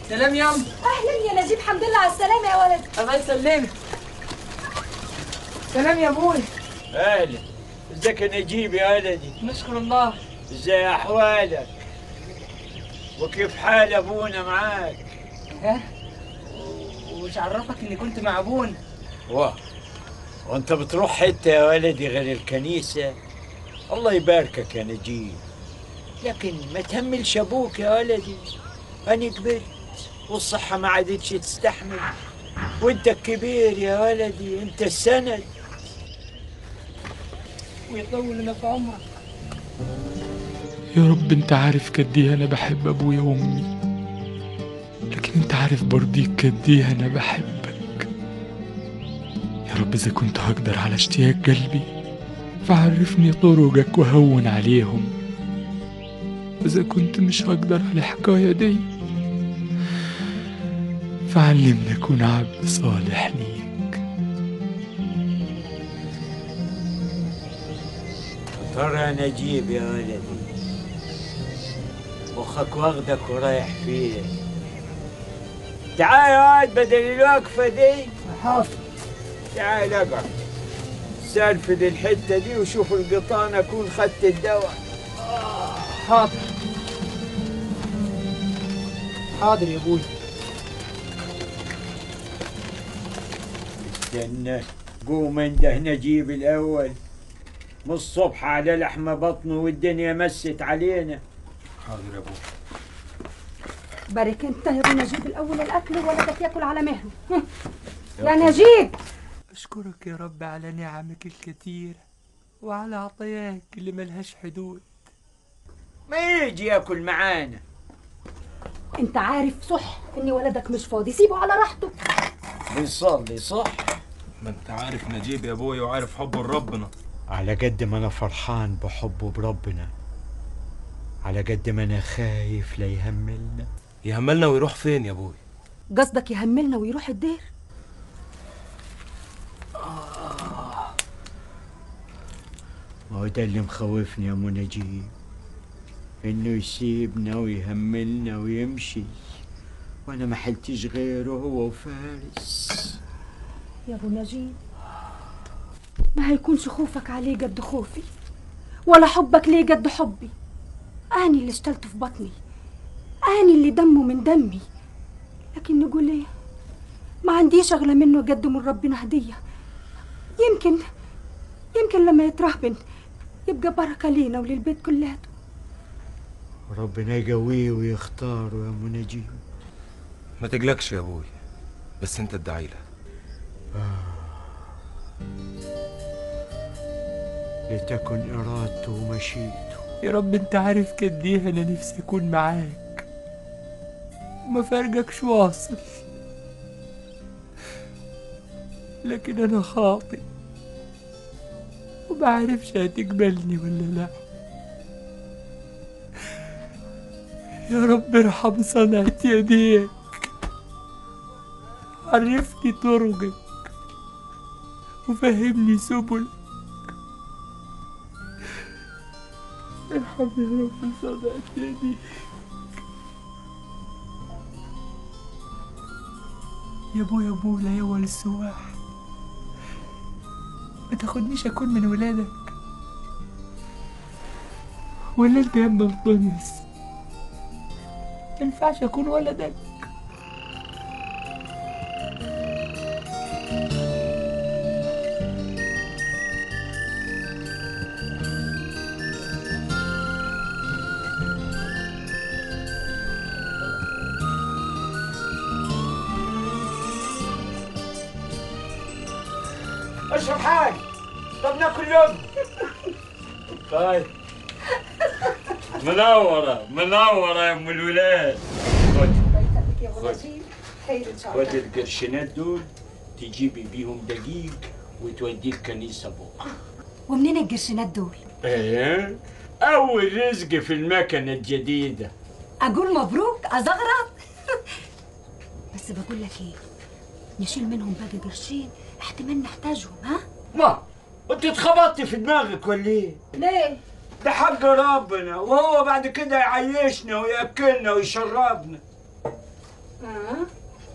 سلام يا ام اهلا يا نجيب الحمد لله على السلامه يا ولد الله يسلمك سلام يا ابوي اهلا ازيك يا نجيب يا ولدي نشكر الله ازاي احوالك وكيف حال ابونا معاك ها وش عرفك اني كنت مع ابونا واه وانت بتروح حته يا ولدي غير الكنيسه الله يباركك يا نجيب لكن ما تهملش ابوك يا ولدي انا كبرت والصحه ما عادتش تستحمل وانت الكبير يا ولدي انت السند ويطول لنا في عمرك يا رب انت عارف قد ايه انا بحب ابويا وامي لكن انت عارف برضيك قد ايه انا بحبك يا رب اذا كنت هقدر على اشتياق قلبي فعرفني طرقك وهون عليهم اذا كنت مش هقدر على الحكايه دي فعلمني اكون عبد صالح ليك ترى يا نجيب يا ولدي مخك واخدك ورايح فين تعال يا واد بدل الوقفة دي حاضر تعال اقعد سالفة الحتة دي وشوف القطان اكون خدت الدواء حاضر حاضر يا ابوي استنى قوم انده نجيب الاول من الصبح على لحمة بطنه والدنيا مست علينا حاضر يا ابوي بارك انت يا ابو نجيب الاول الاكل ولدك ياكل على مهله هم. يا نجيب أشكرك يا رب على نعمك الكثيرة وعلى عطاياك اللي ملهاش حدود ما يجي ياكل معانا انت عارف صح ان ولدك مش فاضي سيبه على راحته بنصلي صح ما انت عارف نجيب يا ابوي وعارف حبه لربنا على قد ما انا فرحان بحبه بربنا على قد ما انا خايف لا يهملنا يهملنا ويروح فين يا ابوي قصدك يهملنا ويروح الدير ما هو ده اللي مخوفني يا ام نجيب انه يسيبنا ويهملنا ويمشي وانا ما حلتش غيره هو وفارس يا ابو نجيب ما هيكونش خوفك عليه قد خوفي ولا حبك ليه قد حبي اني اللي اشتلت في بطني اني اللي دمه من دمي لكن نقول ايه ما عنديش اغلى منه قد من ربنا هديه يمكن يمكن لما يترهبن يبقى بركه لينا وللبيت كلياته ربنا يقويه ويختاره يا ام نجيب ما تقلقش يا ابوي بس انت ادعي له لتكن ارادته ومشيئته يا رب انت عارف قد ايه انا نفسي اكون معاك وما فارقكش واصل لكن انا خاطئ ومعرفش هتقبلني ولا لا يا رب ارحم صنعة يديك عرفني طرقك وفهمني سبلك ارحم يا رب صنعة يديك يا ابو يا ابو لا يا السواح ما تاخدنيش اكون من ولادك ولا انت يا ابن الطنس ما ينفعش اكون ولدك اشرب حاجه طب ناكل لقمه طيب منورة منورة يا ام الولاد خد يا ابو نجيب خير ان شاء خد القرشينات دول تجيبي بيهم دقيق وتوديك كنيسة بكرة ومنين القرشينات دول ايه أول رزق في المكنة الجديدة اقول مبروك ازغرط بس بقول لك ايه نشيل منهم باقي قرشين احتمال نحتاجهم ها ما انت اتخبطت في دماغك ولا ايه؟ ليه ده حق ربنا وهو بعد كده يعيشنا وياكلنا ويشربنا آه.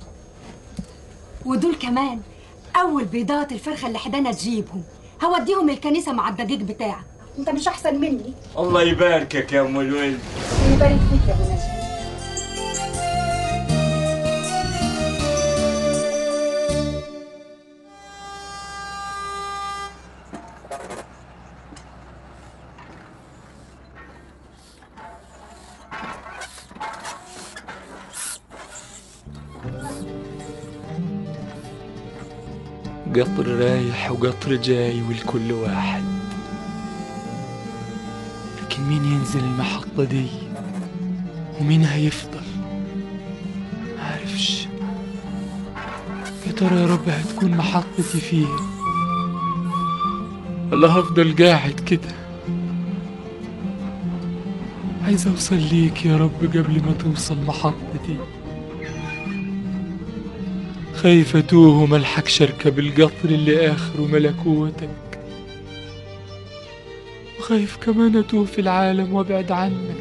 ودول كمان اول بيضات الفرخه اللي حدانا تجيبهم هوديهم الكنيسه مع الدقيق بتاعك انت مش احسن مني الله يباركك يا ام الولد يبارك فيك يا ابو نجيب قطر رايح وقطر جاي والكل واحد لكن مين ينزل المحطة دي ومين هيفضل معرفش يا ترى يا رب هتكون محطتي فين ولا هفضل قاعد كده عايز اوصل ليك يا رب قبل ما توصل محطتي خايف اتوه وملحقش اركب القطر اللي اخره ملكوتك وخايف كمان اتوه في العالم وابعد عنك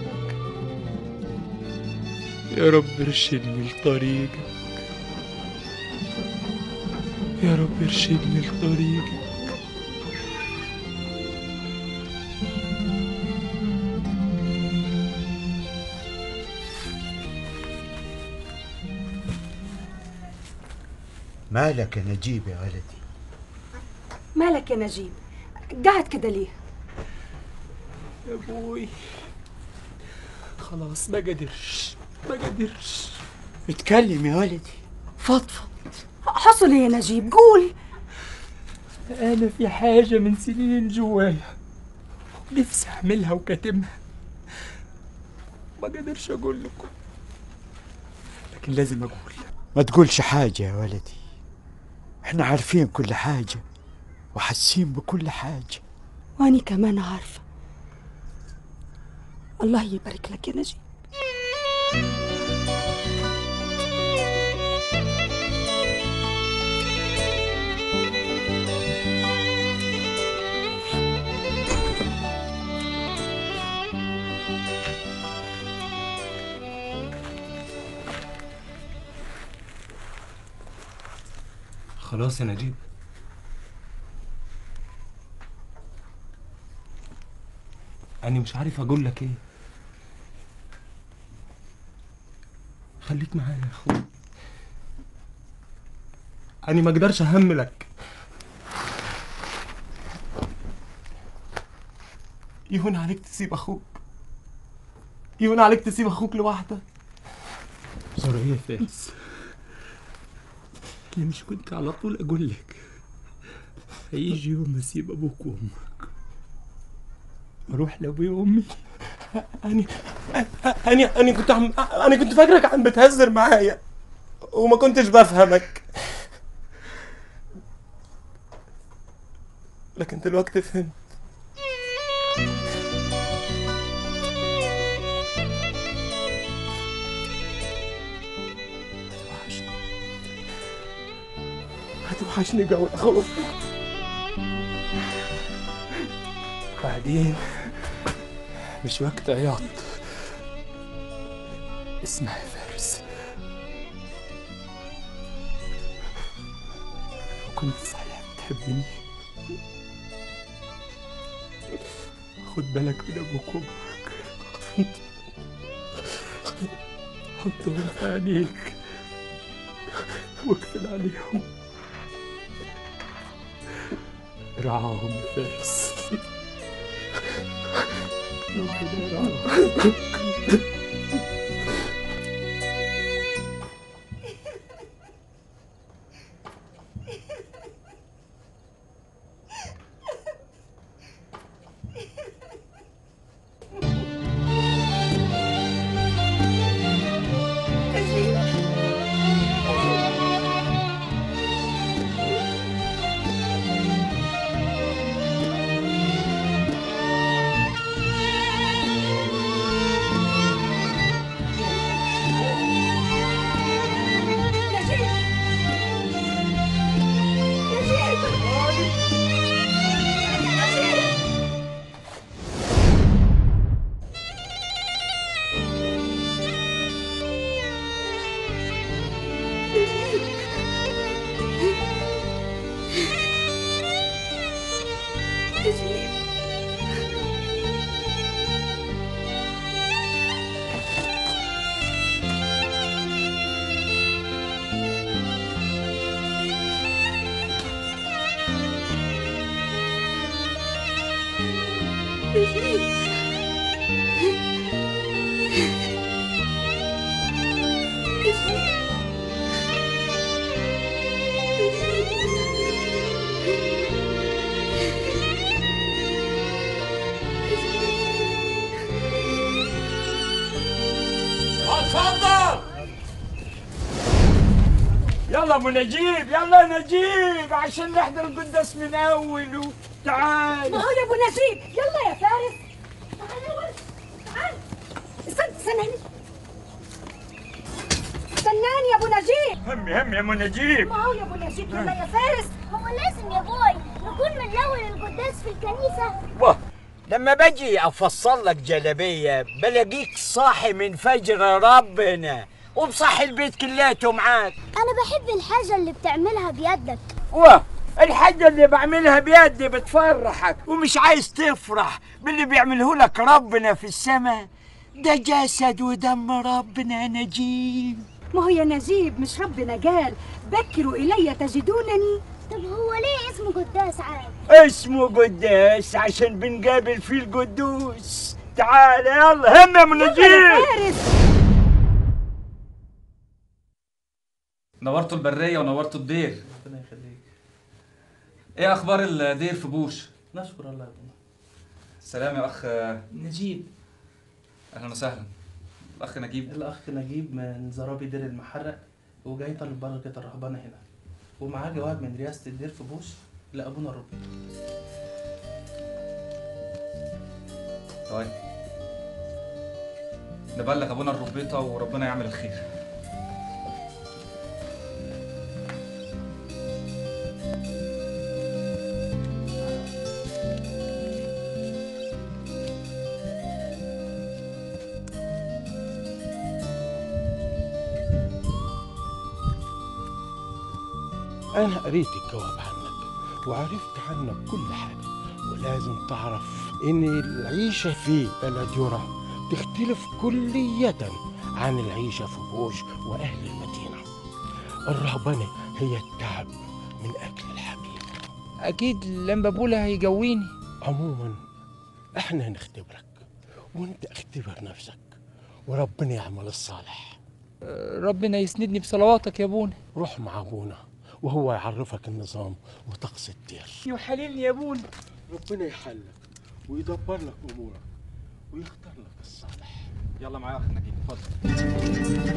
يا رب ارشدني لطريقك يا رب ارشدني لطريقك مالك يا نجيب يا ولدي مالك يا نجيب قاعد كده ليه يا ابوي خلاص ما قدرش ما قدرش اتكلم يا ولدي فضفض حصل ايه يا نجيب قول انا في حاجه من سنين جوايا نفسي اعملها وكاتمها ما قدرش اقول لكم لكن لازم اقول ما تقولش حاجة يا ولدي احنا عارفين كل حاجة وحاسين بكل حاجة واني كمان عارفه الله يبارك لك يا نجيب خلاص يا نجيب أنا مش عارف أقول لك إيه خليك معايا يا أخوي أنا ما أقدرش أهملك يهون عليك تسيب أخوك يهون عليك تسيب أخوك لوحدك سوري يا فارس انا مش كنت على طول اقول لك هيجي يوم اسيب ابوك وامك اروح لابوي وامي أنا أنا أنا كنت عم أنا كنت فاكرك عم بتهزر معايا وما كنتش بفهمك لكن دلوقتي فهمت هتوحشني هتوحشني جو الأخوة بعدين مش وقت عياط اسمع يا فارس لو كنت صحيح بتحبني خد بالك من ابوك وامك حطهم في عينيك واقفل عليهم رعاهم يا فارس ربنا يرعاهم اتفضل يلا ابو نجيب يلا نجيب عشان نحضر القداس من اوله تعال ما هو يا ابو نجيب يلا يا فارس تعال يا ولد تعال استنى استناني استناني يا ابو نجيب همي همي يا ابو نجيب ما هو يا ابو نجيب يلا يا فارس هو لازم يا بوي نكون بنلون القداس في الكنيسة واه لما باجي افصل لك جلبيه بلاقيك صاحي من فجر ربنا وبصحي البيت كلاته معاك أنا بحب الحاجة اللي بتعملها بيدك واه الحاجة اللي بعملها بيدي بتفرحك ومش عايز تفرح باللي بيعمله لك ربنا في السماء ده جسد ودم ربنا يا نجيب ما هو يا نجيب مش ربنا قال بكروا الي تجدونني طب هو ليه اسمه قداس عام؟ اسمه قداس عشان بنقابل فيه القدوس تعال يلا هم يا ابو يا نجيب فارس نورتوا البرية ونورتوا الدير ربنا يخليك ايه اخبار الدير في بوش نشكر الله يا ابونا سلام يا اخ نجيب اهلا وسهلا الاخ نجيب الاخ نجيب من زرابي دير المحرق وجاي طالب بركه الرهبانه هنا ومعاه جواب من رئاسه الدير في بوش لابونا الربي طيب نبلغ ابونا الربيطة وربنا يعمل الخير أنا قريت الجواب عنك وعرفت عنك كل حاجة ولازم تعرف إن العيشة في بلد يرى تختلف كلية عن العيشة في بوش وأهل المدينة الرهبنة هي التعب من أجل الحبيب اكيد لما بولا هيجويني عموما احنا هنختبرك وانت اختبر نفسك وربنا يعمل الصالح ربنا يسندني بصلواتك يا ابونا روح مع ابونا وهو يعرفك النظام وطقس الدير يحللني يا ابونا ربنا يحلك ويدبر لك امورك ويختار لك الصالح يلا معايا يا اخ نجيب اتفضل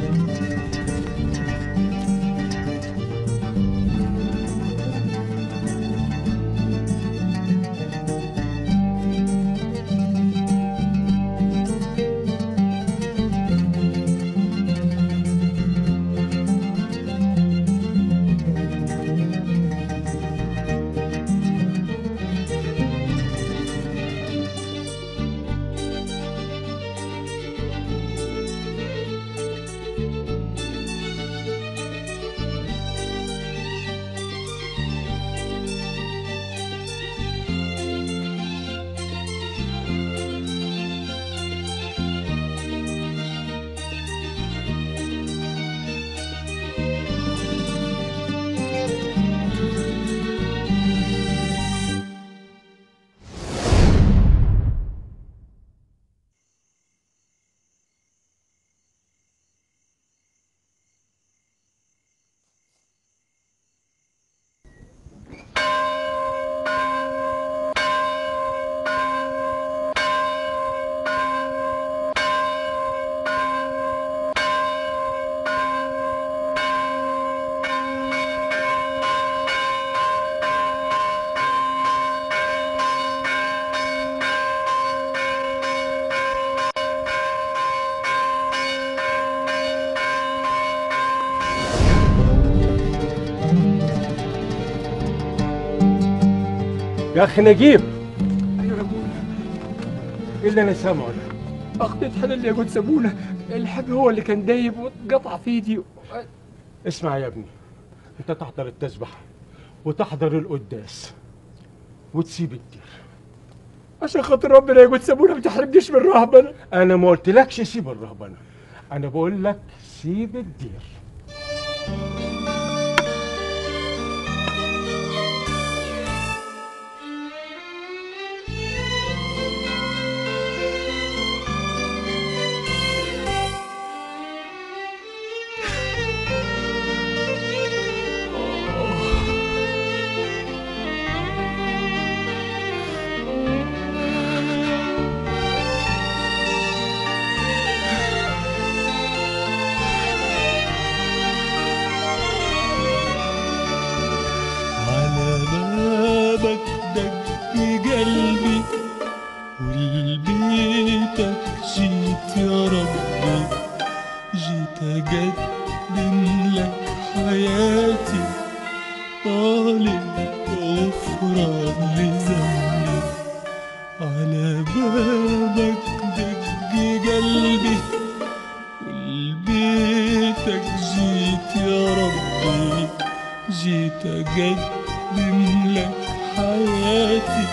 يا اخي نجيب ايه اللي انا سامعه ده؟ أخطيت حلال يا جود سابونا الحب هو اللي كان دايب واتقطع في ايدي اسمع يا ابني انت تحضر التسبحه وتحضر القداس وتسيب الدير عشان خاطر ربنا يا جود سابونا ما تحرمنيش من الرهبنه انا ما قلتلكش سيب الرهبنه انا بقول لك سيب الدير لك حياتي طالب غفران لذنبي على بابك دق قلبي ولبيتك جيت يا ربي جيت أقدم لك حياتي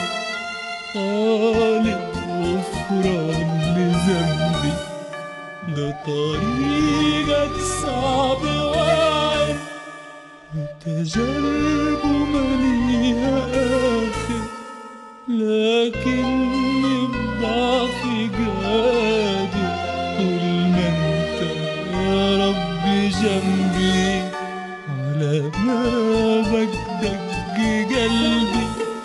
طالب غفران لذنبي ده طريقك صعب وعد وتجاربه مليها آخر لكني بضعفي قادر طول ما انت يا ربي جنبي على بابك دق قلبي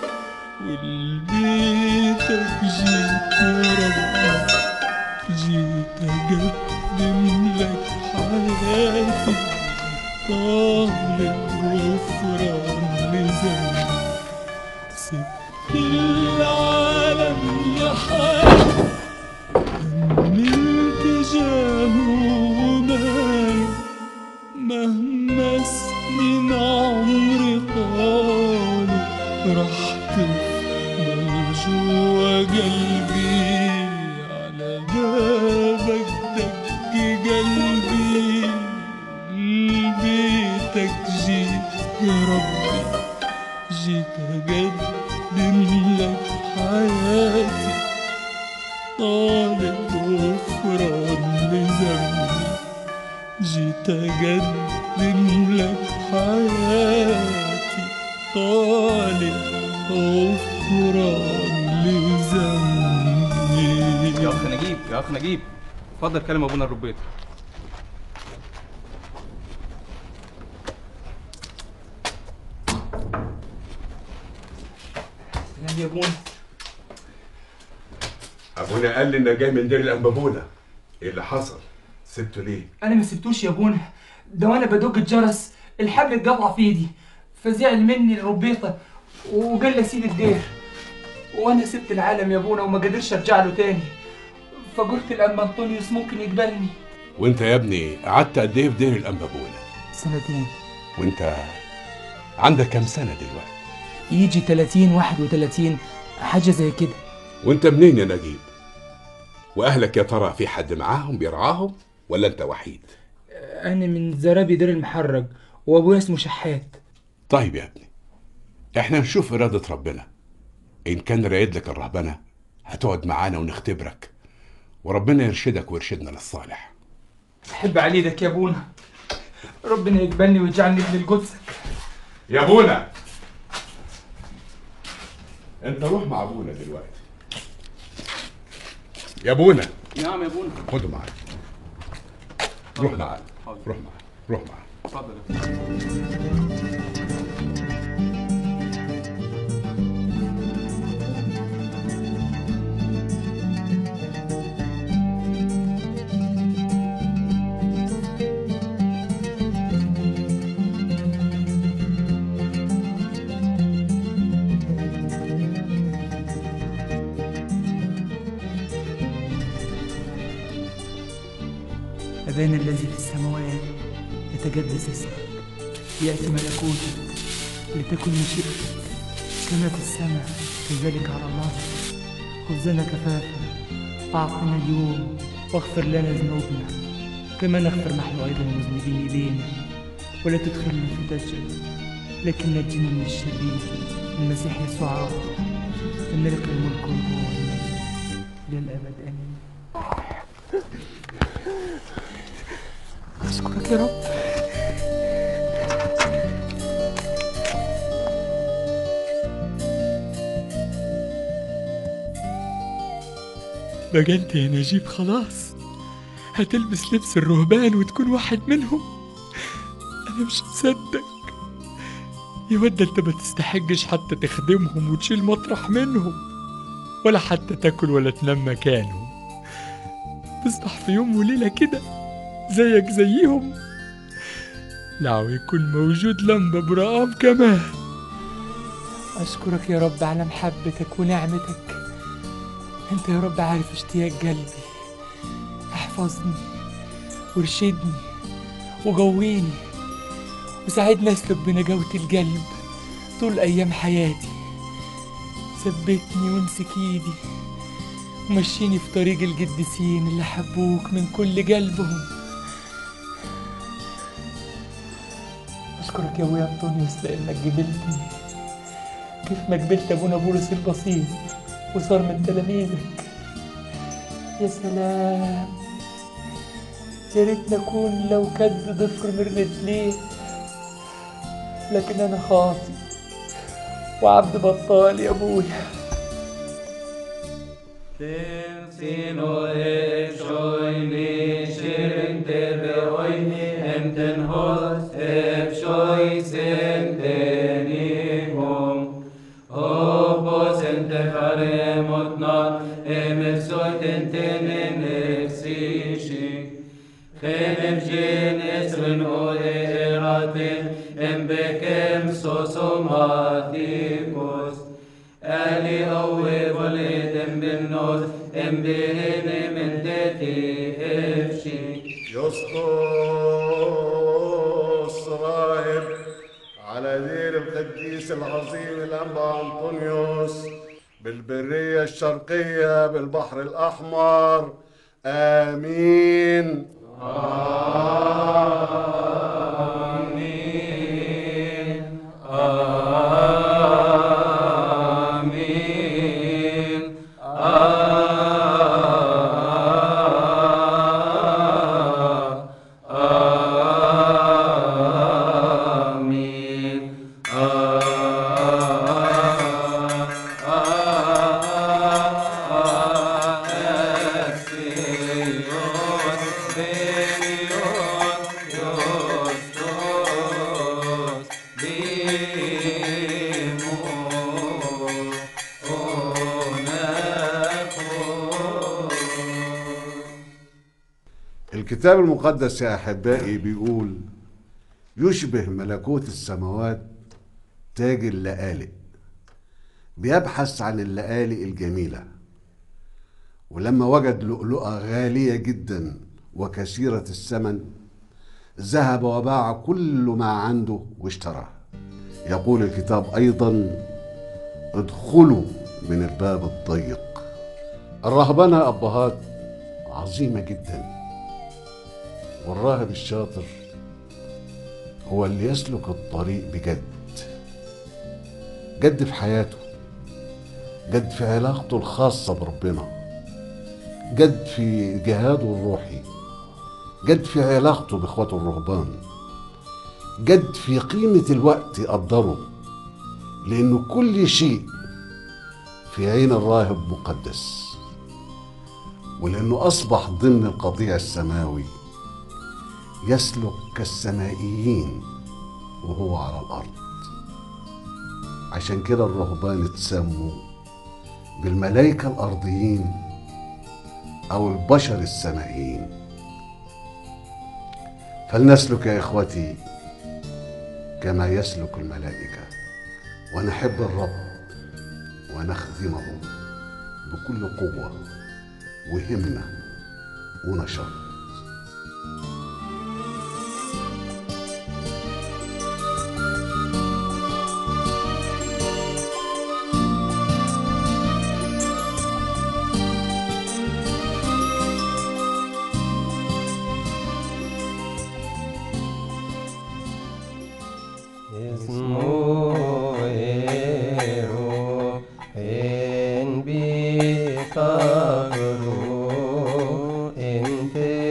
ولبيتك جيت يا ربي جيت أقدم لك حياتي طالب غفران لذنبي سبت العالم يا حالي كملت جاهه ماي مهما سنين عمري طالوا راح تفضل جوا قلبي على بابك دق قلبي لبيتك جيت يا ربي جيت أقدم لك حياتي طالب غفران لذنبي جيت أقدم لك حياتي طالب غفران لذنبي يا اخ نجيب يا اخ نجيب اتفضل كلم ابونا الربيط سلام يا ابونا ابونا قال لي انك جاي من دير الانبابوله ايه اللي حصل سبته ليه انا ما سبتوش يا ابونا ده وانا بدق الجرس الحبل اتقطع في ايدي فزعل مني الربيطه وقال لي سيب الدير وانا سبت العالم يا ابونا وما قدرش ارجع له تاني فقلت لأم انطونيوس ممكن يقبلني وانت يا ابني قعدت قد ايه في دير الانبابوله سنتين وانت عندك كام سنه دلوقتي يجي 30 31 حاجه زي كده وانت منين يا نجيب واهلك يا ترى في حد معاهم بيرعاهم ولا انت وحيد انا من زرابي دير المحرج وابويا اسمه شحات طيب يا ابني احنا نشوف اراده ربنا ان كان رايد لك الرهبنه هتقعد معانا ونختبرك وربنا يرشدك ويرشدنا للصالح احب عليدك يا ابونا ربنا يقبلني ويجعلني ابن القدس يا ابونا انت روح مع ابونا دلوقتي يا ابونا نعم يا ابونا خده معاك روح معاك روح معاك روح معاك اتفضل يا ابونا. أبانا الذي في السماوات يتقدس اسمك يأتي ملكوتك لتكن مشيئتك كما في السماء كذلك على الأرض خبزنا كفافا أعطنا اليوم واغفر لنا ذنوبنا كما نغفر نحن أيضا المذنبين إلينا ولا تدخلنا في تجربة لكن نجنا من الشرير المسيح يسوع رب الملك الملك والقوة والمجد للأبد آمين أشكرك يا رب بقى انت يا نجيب خلاص هتلبس لبس الرهبان وتكون واحد منهم انا مش مصدق يا ود انت ما تستحقش حتى تخدمهم وتشيل مطرح منهم ولا حتى تاكل ولا تنام مكانهم تصبح في يوم وليلة كده زيك زيهم لا ويكون موجود لمبة برقام كمان أشكرك يا رب على محبتك ونعمتك أنت يا رب عارف اشتياق قلبي احفظني وارشدني وقويني وساعدني أسلك بنجاوة القلب طول أيام حياتي ثبتني وامسك ايدي ومشيني في طريق القديسين اللي حبوك من كل قلبهم أشكرك يا أبويا أنطونيوس لأنك قبلتني كيف ما قبلت أبونا بولس البسيط وصار من تلاميذك يا سلام يا ريت نكون لو كد ضفر من رجليه لكن أنا خاطي وعبد بطال يا أبويا Sino es hoy ni shirin tebe hoy ni enten hos eb shoy senteni hom Obos ente charemot na em soy tentenen exishi Chem jin esrin o eratin em bekem sosomatikos Ali أوي ولد بالنور ام بهن من تتي افشي يسطس راهب على دير القديس العظيم الأنبا أنطونيوس بالبرية الشرقية بالبحر الأحمر آمين آمين آمين آمين الكتاب المقدس يا أحبائي بيقول يشبه ملكوت السماوات تاج اللآلئ بيبحث عن اللآلئ الجميلة ولما وجد لؤلؤة غالية جدا وكثيرة الثمن ذهب وباع كل ما عنده واشتراه يقول الكتاب أيضا ادخلوا من الباب الضيق الرهبنة أبهات عظيمة جدا والراهب الشاطر هو اللي يسلك الطريق بجد جد في حياته جد في علاقته الخاصة بربنا جد في جهاده الروحي جد في علاقته بإخواته الرهبان جد في قيمة الوقت يقدره لأنه كل شيء في عين الراهب مقدس ولأنه أصبح ضمن القطيع السماوي يسلك كالسمائيين وهو على الأرض عشان كده الرهبان اتسموا بالملائكة الأرضيين أو البشر السمائيين فلنسلك يا إخوتي كما يسلك الملائكة ونحب الرب ونخدمه بكل قوة وهمة ونشاط اسمه إيرو إن بيكارو إنت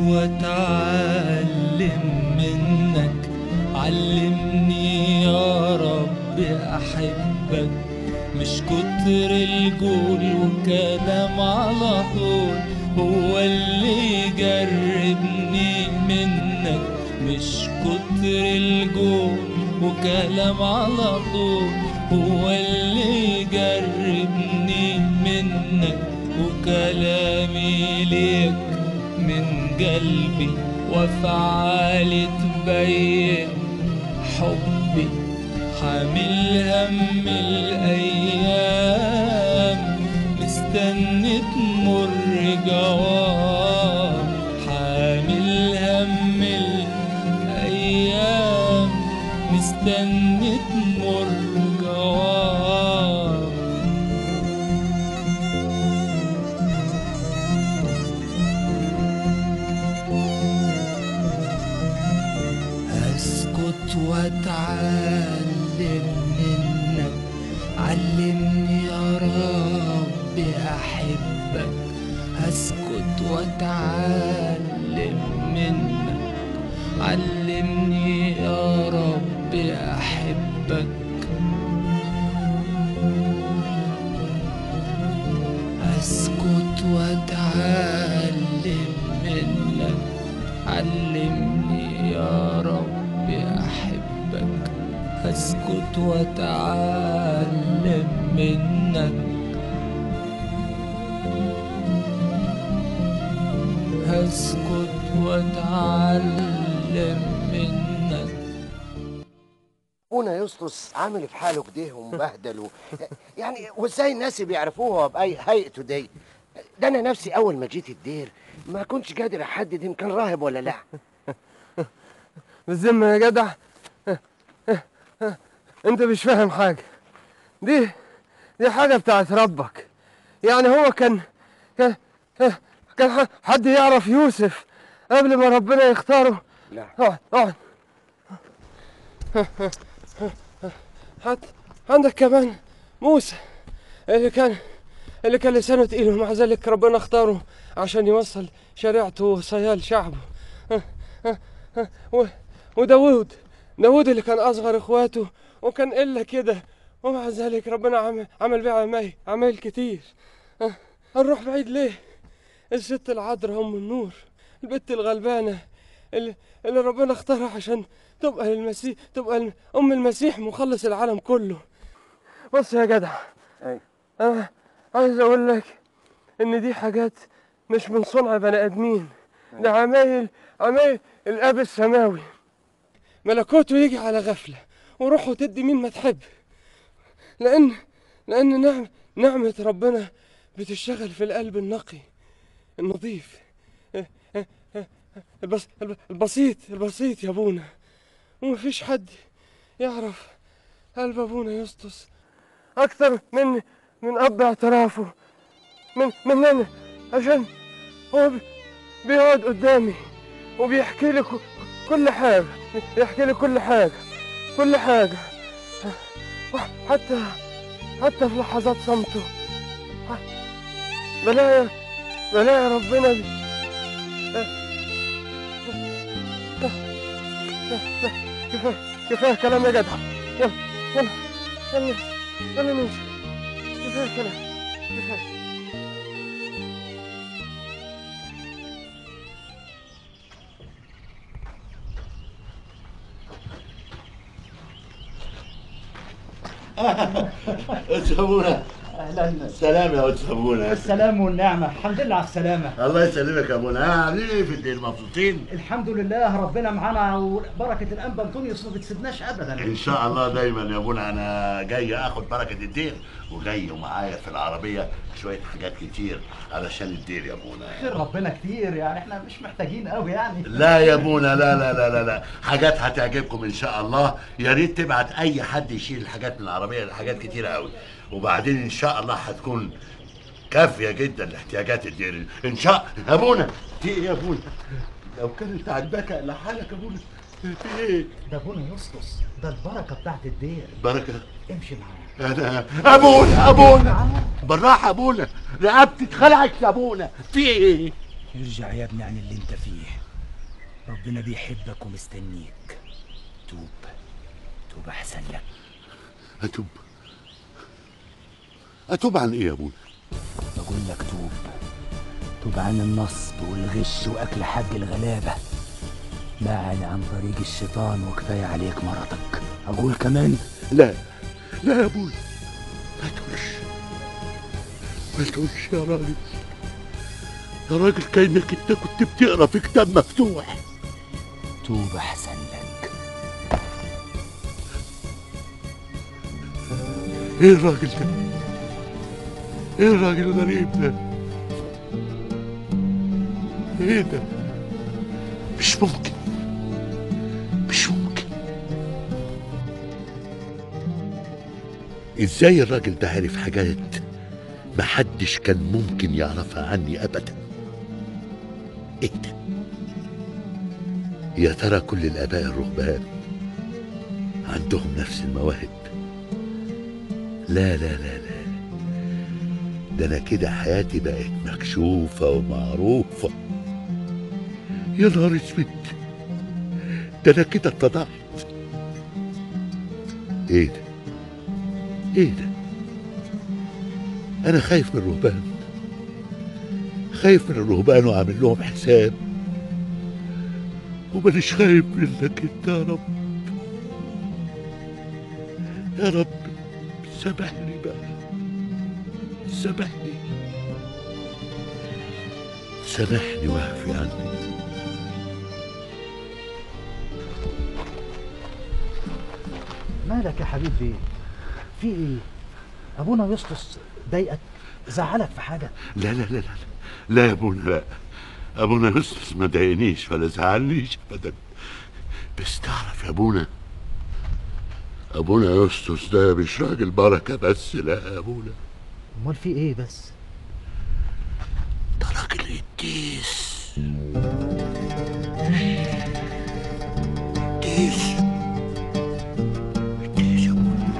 واتعلم منك علمني يا رب احبك مش كتر الجول وكلام على طول هو اللي يجربني منك مش كتر الجول وكلام على طول هو اللي يجربني منك وكلامي ليك من قلبي وافعالي تبين حبي حامل هم الأيام مستني تمر جواب حامل هم الأيام مستني تمر جواب اسكت واتعلم منك علمني يا رب احبك اسكت واتعلم منك علمني يا رب احبك اسكت واتعلم منك علمني يا رب احبك اسكت واتعلم منك اسكت واتعلم منك ابونا يسطس عامل في حاله كده ومبهدل و... يعني وازاي الناس بيعرفوه باي هيئته دي ده انا نفسي اول ما جيت الدير ما كنتش قادر احدد ان كان راهب ولا لا بالذمة يا جدع انت مش فاهم حاجة دي دي حاجة بتاعت ربك يعني هو كان كان كان ح- حد يعرف يوسف قبل ما ربنا يختاره لا اقعد اقعد حتى عندك كمان موسى اللي كان اللي كان لسانه تقيل ومع ذلك ربنا اختاره عشان يوصل شريعته ووصاياه لشعبه و- وداوود داوود اللي كان اصغر اخواته وكان الا كده ومع ذلك ربنا عمل عمل بيه عمايل عمايل كتير أه، هنروح بعيد ليه الست العذراء ام النور البت الغلبانه اللي, اللي ربنا اختارها عشان تبقى المسيح تبقى الم- ام المسيح مخلص العالم كله بص يا جدع انا عايز اقول لك ان دي حاجات مش من صنع بني ادمين ده عمايل عمايل الاب السماوي ملكوته يجي على غفله وروحه تدي مين ما تحب لان لان نعم نعمه ربنا بتشتغل في القلب النقي النظيف البس البسيط البسيط يا ابونا ومفيش حد يعرف قلب ابونا يسطس اكتر من من اب اعترافه من مننا عشان هو بي- بيقعد قدامي وبيحكي لي ك- كل حاجه بيحكي لي كل حاجه كل حاجه حتى حتى في لحظات صمته بلاقي بلاقي ربنا بي... كفايه كفايه كلام يا جدع يلا يلا يلا يلا نمشي كفايه كلام كفايه سابونا اهلا سلام يا ود سابونا السلام والنعمة الحمد لله على السلامة الله يسلمك يا ابونا ها عاملين ايه في الدين مبسوطين الحمد لله ربنا معانا وبركة الأنبا أنطونيوس ما بتسيبناش أبدا ان شاء الله دايما يا ابونا انا جاي اخد بركه الدير وجاي ومعايا في العربيه شويه حاجات كتير علشان الدير يا ابونا خير ربنا كتير يعني احنا مش محتاجين قوي يعني لا يا ابونا لا لا لا لا لا حاجات هتعجبكم ان شاء الله يا ريت تبعت اي حد يشيل الحاجات من العربيه حاجات كتيره قوي وبعدين ان شاء الله هتكون كافيه جدا لاحتياجات الدير ان شاء يا ابونا في ايه يا ابونا لو كانت عاجباك الا حالك يا ابونا في ايه ده ابونا يسطس ده البركة بتاعت الدير بركه امشي معانا انا ابونا ابونا بالراحه ابونا رقبتي اتخلعت يا ابونا في ايه ارجع يا ابني عن اللي انت فيه ربنا بيحبك ومستنيك توب توب احسن لك اتوب اتوب عن ايه يا ابونا بقول لك توب توب عن النصب والغش واكل حق الغلابه بعد عن طريق الشيطان وكفايه عليك مرضك اقول كمان لا لا يا ابونا ما تقولش ما تقولش يا راجل يا راجل كأنك انت كنت بتقرا في كتاب مفتوح توب احسن لك ايه الراجل ده ايه الراجل الغريب ده ايه ده مش ممكن مش ممكن ازاي الراجل ده عرف حاجات محدش كان ممكن يعرفها عني ابدا ايه ده يا ترى كل الاباء الرهبان عندهم نفس المواهب لا لا لا لا ده انا كده حياتي بقت مكشوفه ومعروفه يا نهار اسود ده انا كده اتضعت ايه ده ايه ده انا خايف من الرهبان خايف من الرهبان وعامل لهم حساب ومانيش خايف منك انت يا رب يا رب سامحني بقى سامحني سامحني واعفي عني مالك يا حبيبي في ايه ابونا يسطس ضايقك زعلك في حاجه لا لا لا لا لا يا ابونا لا ابونا يسطس ما ضايقنيش ولا زعلنيش ابدا بس تعرف يا ابونا ابونا يسطس ده مش راجل بركه بس لا يا ابونا امال في ايه بس ده راجل قديس قديس قديس يا ابونا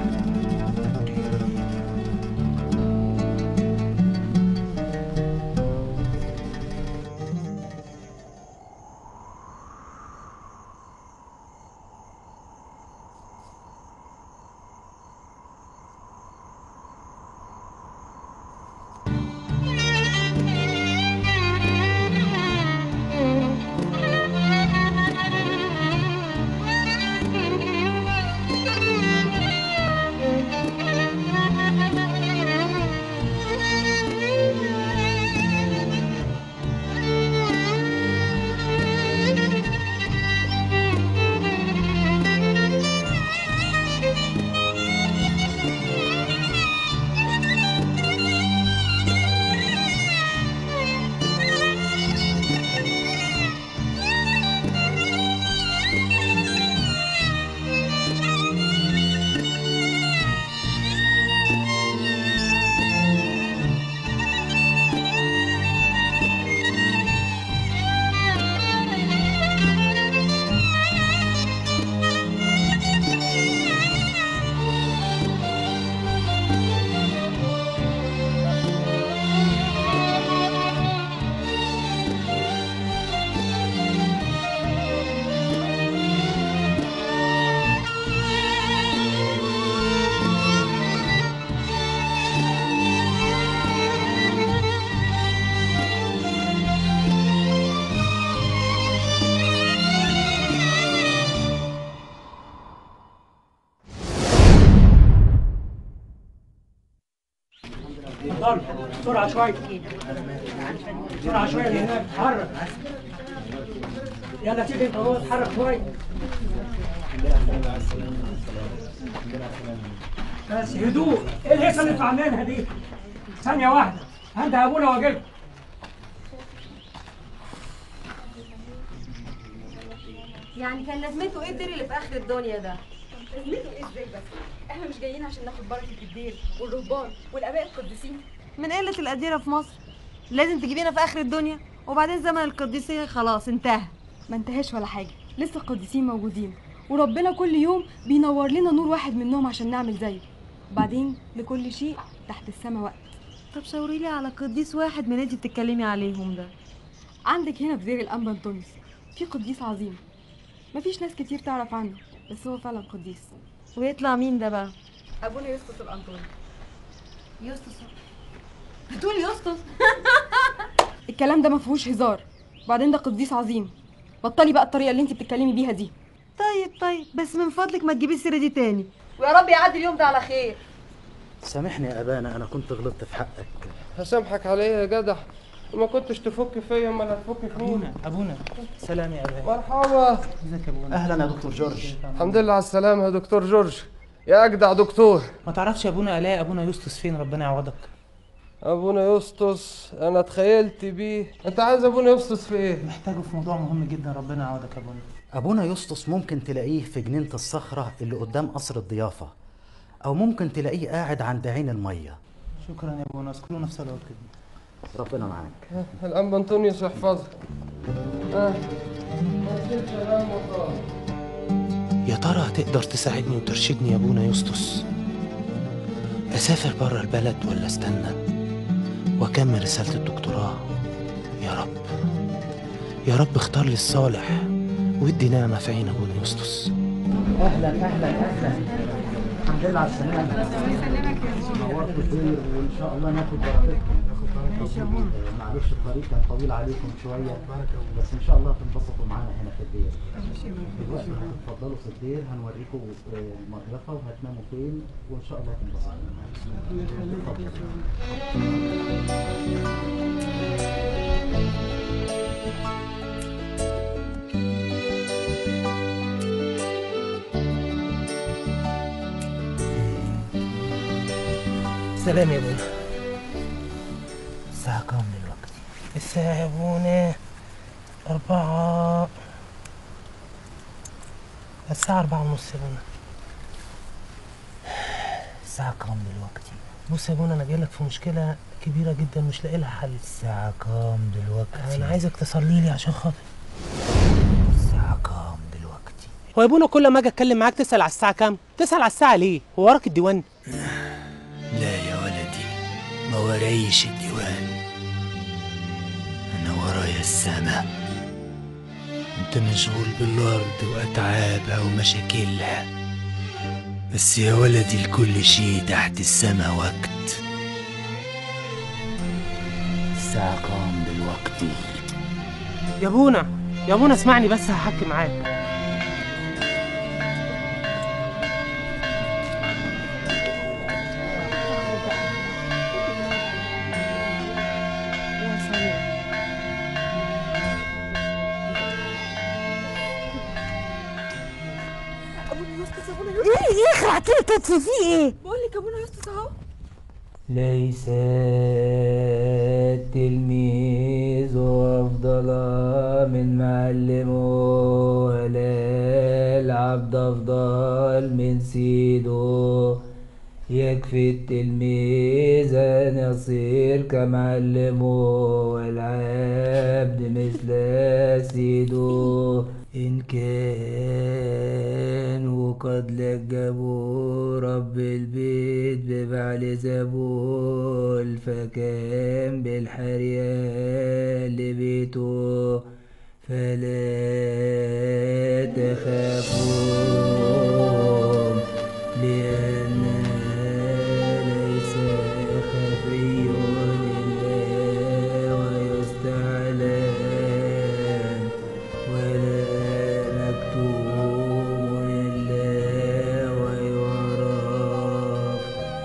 ضرب بسرعة شوية بسرعة شوية اللي هناك اتحرك يلا تيجي انت هو اتحرك شوية بس هدوء ايه الهيصة اللي انتوا عاملينها دي؟ ثانية واحدة هندى ابونا واجيلكم يعني كان لازمته ايه الدير اللي في اخر الدنيا ده لازمته ايه ازاي بس؟ احنا مش جايين عشان ناخد بركة الدير والرهبان والاباء القديسين من قلة القديرة في مصر لازم تجيبينا في اخر الدنيا وبعدين زمن القديسية خلاص انتهى ما انتهاش ولا حاجة لسه القديسين موجودين وربنا كل يوم بينور لنا نور واحد منهم عشان نعمل زيه بعدين لكل شيء تحت السماء وقت طب شاوري لي على قديس واحد من اللي انت بتتكلمي عليهم ده عندك هنا في دير الأنبا أنطونيوس في قديس عظيم مفيش ناس كتير تعرف عنه بس هو فعلا قديس ويطلع مين ده بقى أبونا يسقط الأنطوني يسطس بتقول يسطس الكلام ده ما فيهوش هزار وبعدين ده قديس عظيم بطلي بقى الطريقة اللي انت بتتكلمي بيها دي طيب طيب بس من فضلك ما تجيبي السيره دي تاني ويا رب يعدي اليوم ده على خير سامحني يا ابانا انا كنت غلطت في حقك هسامحك على ايه يا جدع ما كنتش تفك فيا امال هتفك في مين ابونا ابونا سلام يا ابانا مرحبا ازيك يا ابونا اهلا يا دكتور جورج الحمد لله على السلامه يا دكتور جورج يا اجدع دكتور ما تعرفش يا ابونا الاقي ابونا يسطس فين ربنا يعوضك ابونا يسطس انا اتخيلت بيه انت عايز ابونا يسطس في ايه محتاجه في موضوع مهم جدا ربنا يعوضك يا ابونا ابونا يسطس ممكن تلاقيه في جنينه الصخره اللي قدام قصر الضيافه او ممكن تلاقيه قاعد عند عين الميه شكرا يا ابونا اذكروا نفس الوقت كده ربنا معاك الانبا انطونيوس يحفظك اه ما تشيلش هم وخلاص. يا ترى هتقدر تساعدني وترشدني يا ابونا يسطس اسافر بره البلد ولا استنى واكمل رساله الدكتوراه يا رب يا رب اختار لي الصالح وادي نعمه في عين ابونا يسطس اهلا اهلا اهلا الحمد لله على السلامه نورت خير وان شاء الله ناخد بركتكم معلش الطريق كان طويل عليكم شويه بس ان شاء الله تنبسطوا معانا هنا في الدير دلوقتي هتتفضلوا في الدير هنوريكم آه، المضيفه وهتناموا فين وان شاء الله تنبسطوا اتفضلوا. سلام يا ابونا الساعة كام دلوقتي؟ الساعة يا ابونا أربعة الساعة أربعة ونص يا ابونا الساعة كام دلوقتي؟ بص يا ابونا أنا جاي لك في مشكلة كبيرة جدا مش لاقي لها حل الساعة كام دلوقتي؟ أنا عايزك تصلي لي عشان خاطر الساعة كام دلوقتي؟ هو يا ابونا كل ما اجي اتكلم معاك تسال على الساعه كام تسال على الساعه ليه هو وراك الديوان لا يا ولدي ما ورايش الديوان أنا ورايا السما أنت مشغول بالأرض وأتعابها ومشاكلها بس يا ولدي لكل شيء تحت السما وقت الساعة كام دلوقتي يا ابونا يا ابونا اسمعني بس هحكي معاك ايه ايه اخلع كده كتف في ايه بقول لك ابونا يسطس اهو ليس التلميذ أفضل من معلمه ولا العبد أفضل من سيده يكفي التلميذ أن يصير كمعلمه والعبد مثل سيده إن كانوا قد لجبوا رب البيت بفعل زبول فكان بالحرية لبيته فلا تخافوا لأن ليس خفي إلا ويستعلن ولا مكتوم إلا ويعرف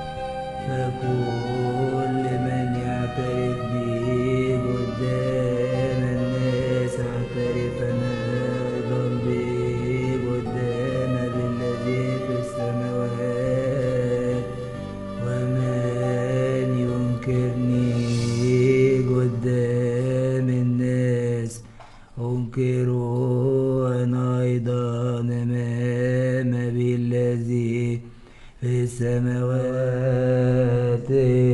فكل من يعترف به قدام الناس اعترف أنا أيضا به قدام بالذي في السماوات ومن ينكرني قدام الناس أنكره أنا أيضا أمام بالذي في السماوات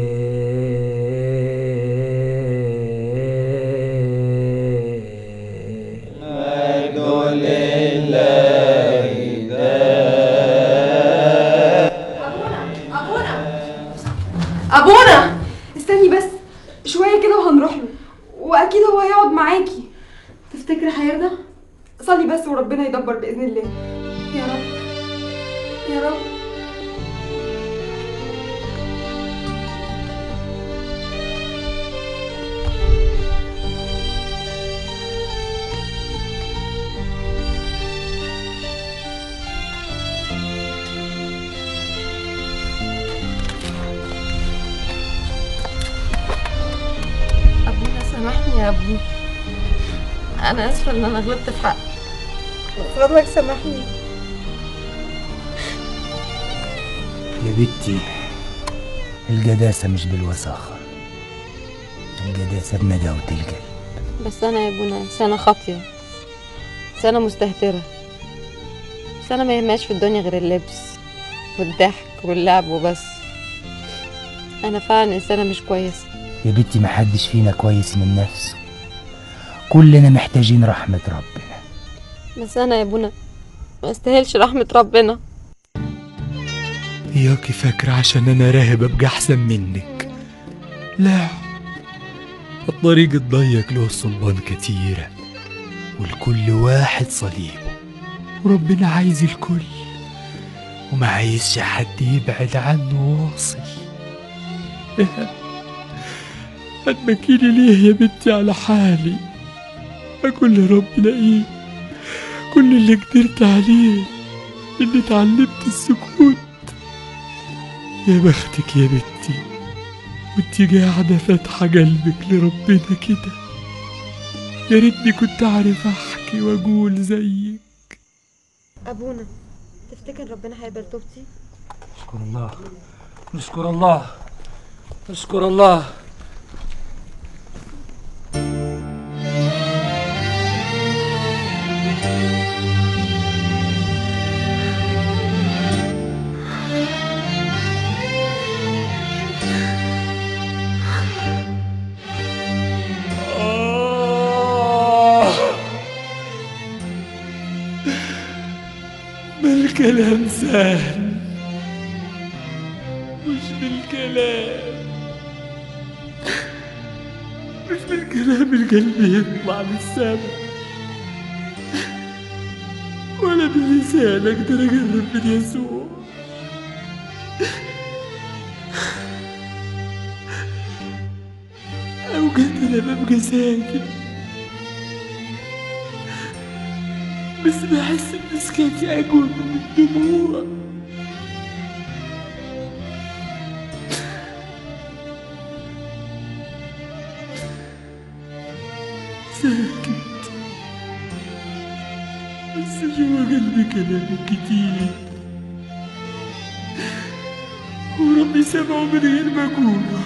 مجد لله ابونا استني بس شويه كده وهنروح له واكيد هو هيقعد معاكي تفتكري هيرضى صلي بس وربنا يدبر باذن الله يا رب يا رب ابونا سامحني يا ابونا انا اسفه ان انا غلطت في حقك من فضلك سامحني يا بنتي القداسة مش بالوساخة القداسة بنجاوة القلب بس انا يا ابونا انسانه خاطيه انسانه مستهتره بس انا ما يهمهاش في الدنيا غير اللبس والضحك واللعب وبس انا فعلا انسانه مش كويسه يا بنتي محدش فينا كويس من نفسه كلنا محتاجين رحمة ربنا بس انا يا ابونا ما استاهلش رحمه ربنا إياكي فاكرة عشان أنا راهب أبقى أحسن منك لا الطريق الضيق له صلبان كتيرة والكل واحد صليبه وربنا عايز الكل وما عايزش حد يبعد عنه واصل هتبكيلي ليه يا بنتي على حالي أقول لربنا إيه كل اللي قدرت عليه إني اتعلمت السكوت يا بختك يا بنتي وانتي قاعدة فاتحة قلبك لربنا كده يا ريتني كنت أعرف أحكي وأقول زيك ابونا تفتكر ربنا هيقبل توبتي نشكر الله نشكر الله نشكر الله ما الكلام سهل مش بالكلام مش بالكلام القلب يطلع للسما ولا باللسان اقدر اقرب من يسوع اوقات انا ببقى ساكت بس بحس ان سكاتي اقوى من الدموع ساكت بس جوا قلبي كلام كتير وربي سمعه من غير ما اقوله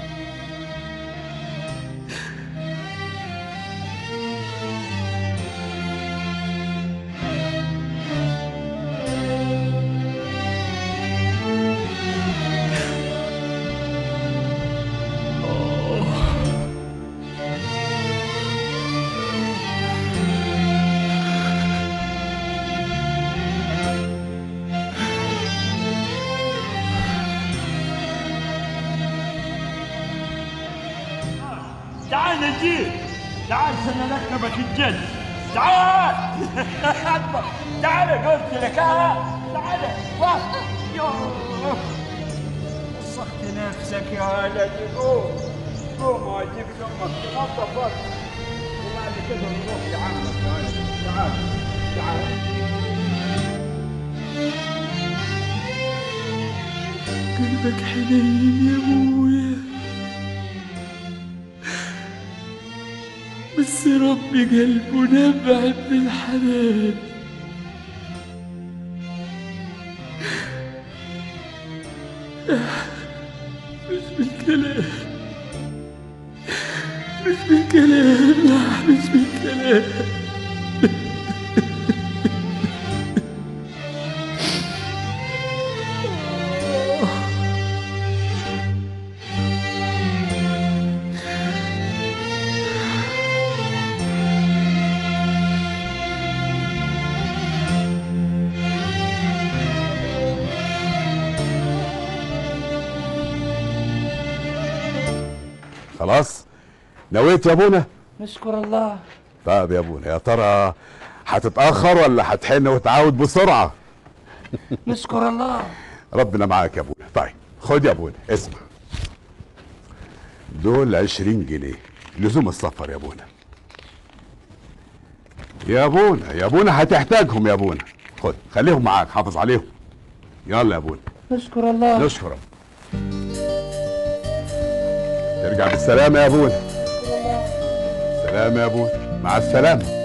تعال نجيب تعال سنركبك الجد تعال تعال قلت لك ها تعال واقف. يوه. وسخت نفسك يا ولدي قوم قوم واجيب امك تنظف وجهك وبعد كده نروح لعمك يا ولدي تعال تعال قلبك حنين يا ابويا بس ربي قلبه نبع بالحنان مش بالكلام مش بالكلام لا مش بالكلام خلاص نويت يا ابونا نشكر الله طيب يا ابونا يا ترى هتتاخر ولا هتحن وتعاود بسرعه نشكر الله ربنا معاك يا ابونا طيب خد يا ابونا اسمع دول عشرين جنيه لزوم السفر يا ابونا يا ابونا يا ابونا هتحتاجهم يا ابونا خد خليهم معاك حافظ عليهم يلا يا ابونا نشكر الله نشكرك ترجع بالسلامة يا ابونا سلام يا ابونا مع السلامة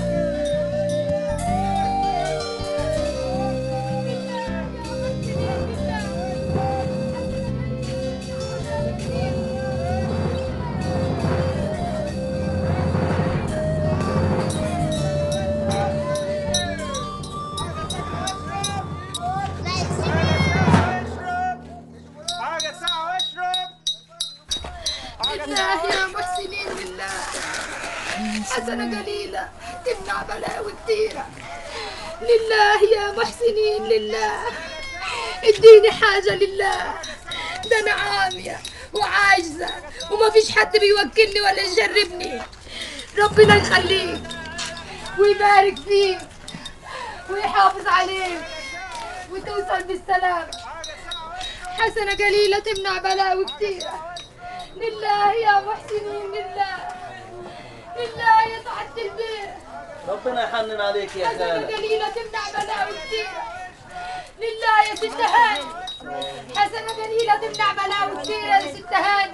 لله يا محسنين لله حسنة قليلة تمنع بلاوي كتيرة لله يا محسنين لله اديني حاجة لله ده أنا عامية وعاجزة وما فيش حد بيوكلني ولا يجربني ربنا يخليك ويبارك فيك ويحافظ عليك وتوصل بالسلامة حسنة قليلة تمنع بلاوي كتيرة لله يا محسنين لله لله يا سعادة البيت ربنا يحنن عليك يا حسنة خالة قليلة تمنع بلاوي كتيرة لله يا ست هاني حسنة قليلة تمنع بلاوي كتيرة يا ست هاني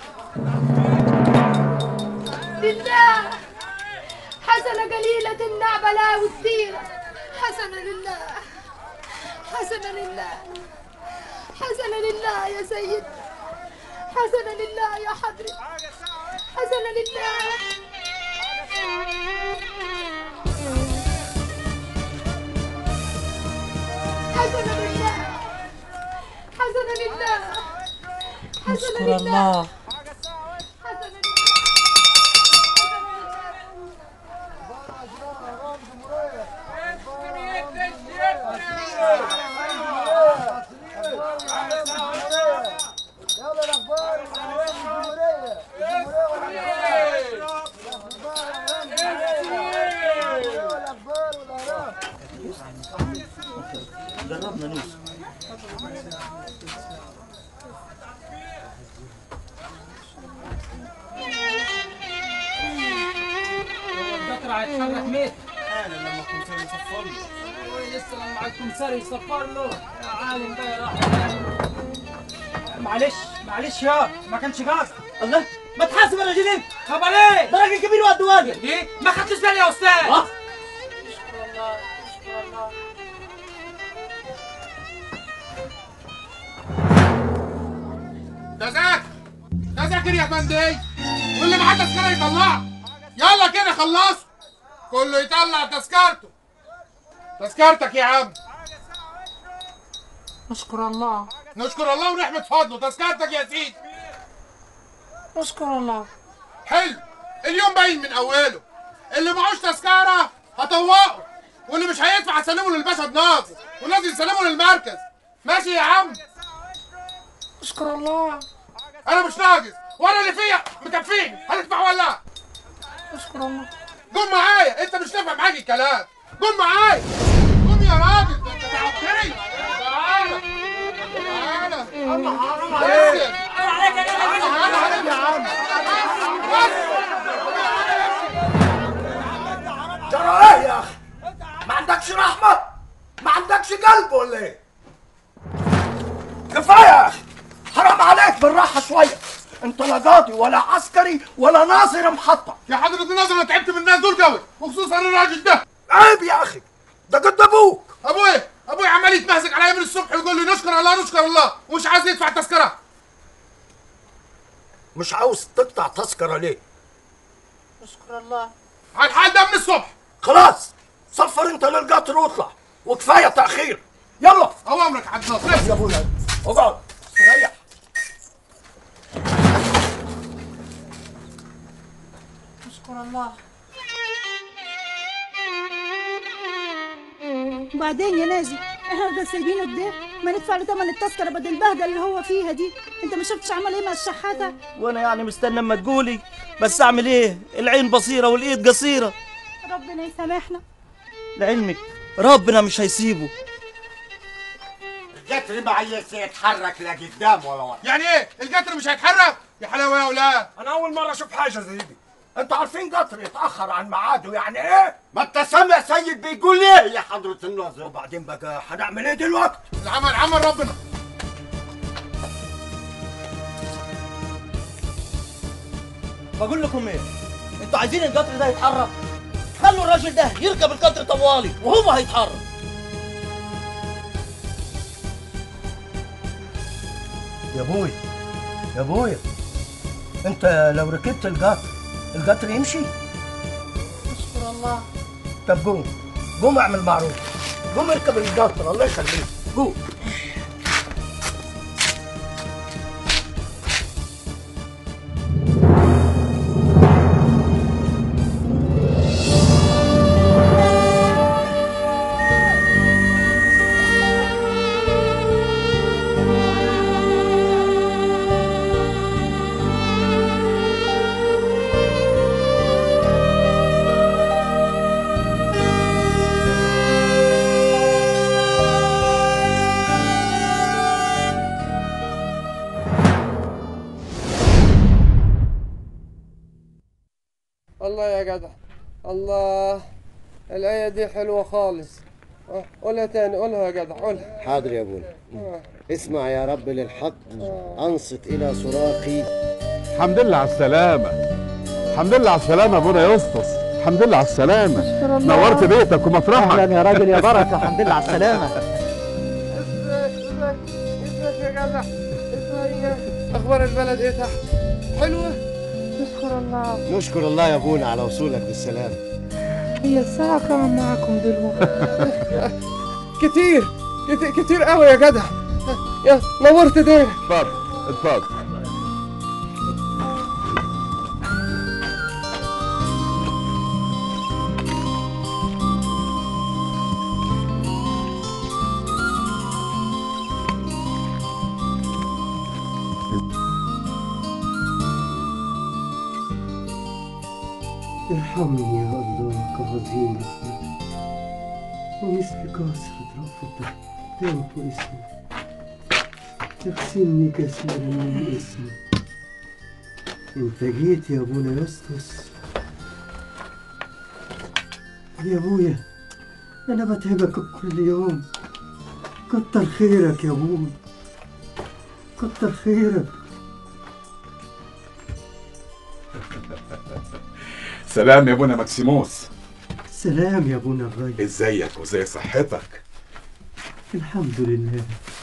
لله حسنة قليلة تمنع بلاوي كتيرة حسنة لله حسنة لله حسنة لله يا سيدي حسنة لله يا حضرة حسنة لله حسنة لله حسنة لله حسنة نشكر لله الله حسنة جربنا نوسف الدكتور هيتحرك ميت انا لما كنت يصفر لي لسه لما عندكم سري يصفر له يا عالم ده يا راح معلش معلش يا ما كانش قصد الله ما تحاسب يا راجل انت طب عليه ده راجل كبير وقد واجب ايه ما خدتش بالي يا استاذ اه تذاكر تذاكر يا فندي واللي معاه تذكره يطلعها يلا كده خلصوا كله يطلع تذكرته تذكرتك يا عم نشكر الله نشكر الله ونحمد فضله تذكرتك يا سيدي نشكر الله حلو اليوم باين من اوله اللي معوش تذكره هطوقه واللي مش هيدفع هسلمه للباشا بناقص والناس يسلمه للمركز ماشي يا عم نشكر الله انا مش ناقص وانا اللي فيا مكفيني هتدفع ولا لا نشكر الله قوم معايا انت مش نافع معاك الكلام قوم معايا قوم يا راجل ده انت تعبتني تعالى تعالى الله حرام عليك تعالى عليك يا عم ترى ايه يا اخي ما عندكش رحمه ما عندكش قلب ولا ايه كفايه يا اخي حرام عليك بالراحه شويه انت لا قاضي ولا عسكري ولا ناصر محطه يا حضرة الناظر انا تعبت من الناس دول قوي وخصوصا الراجل ده عيب يا اخي ده قد ابوك ابويا ابويا عمال يتمهزق عليا من الصبح ويقول لي نشكر الله نشكر الله ومش عايز يدفع التذكره مش عاوز تقطع تذكره ليه نشكر الله على الحال ده من الصبح خلاص صفر انت للقطر واطلع وكفايه تاخير يلا اوامرك عبد الناصر يا ابونا اقعد استريح نشكر الله وبعدين يا نازي احنا سايبينك ده ما ندفع له ثمن التذكره بدل البهدله اللي هو فيها دي انت ما شفتش عمل ايه مع الشحاته وانا يعني مستنى اما تقولي بس اعمل ايه العين بصيره والايد قصيره ربنا يسامحنا لعلمك ربنا مش هيسيبه القطر ما عايز يتحرك لا قدام ولا ورا يعني ايه القطر مش هيتحرك يا حلاوه يا اولاد انا اول مره اشوف حاجه زي دي انتوا عارفين قطر يتاخر عن ميعاده يعني ايه ما انت سامع سيد بيقول ايه يا حضره الناظر وبعدين بقى هنعمل ايه دلوقتي العمل عمل ربنا بقول لكم ايه انتوا عايزين القطر ده يتحرك خلوا الراجل ده يركب القطر طوالي وهو هيتحرك يا ابوي يا ابوي انت لو ركبت القطر القطر يمشي اشكر الله طب قوم قوم اعمل معروف قوم اركب القطر الله يخليك قوم الله يا جدع الله الآية دي حلوة خالص آه، قولها تاني قولها يا جدع قولها حاضر يا ابونا آه. اسمع يا رب للحق انصت الى صراخي الحمد لله على السلامة الحمد لله على السلامة يا ابونا يسطس الحمد لله على السلامة الله. نورت بيتك ومطرحك أهلاً يا راجل يا بركة، الحمد لله على السلامة. ازيك ازيك يا جدع ازيك اخبار البلد ايه تحت حلوة نشكر الله نشكر الله يا ابونا على وصولك بالسلامة هي الساعة كام معاكم دلوقتي كتير كتير كتير قوي يا جدع يا نورت ديرك اتفضل اتفضل ارحمني يا الله كعظيم رحمتك ومثل كثرة رأفتك تنفو اسمك تغسلني كثيرا من اسمك انت جيت يا ابونا يسطس يا ابويا انا بتعبك كل يوم كتر خيرك يا ابوي كتر خيرك سلام يا ابونا ماكسيموس سلام يا ابونا الغالي ازيك وزي صحتك الحمد لله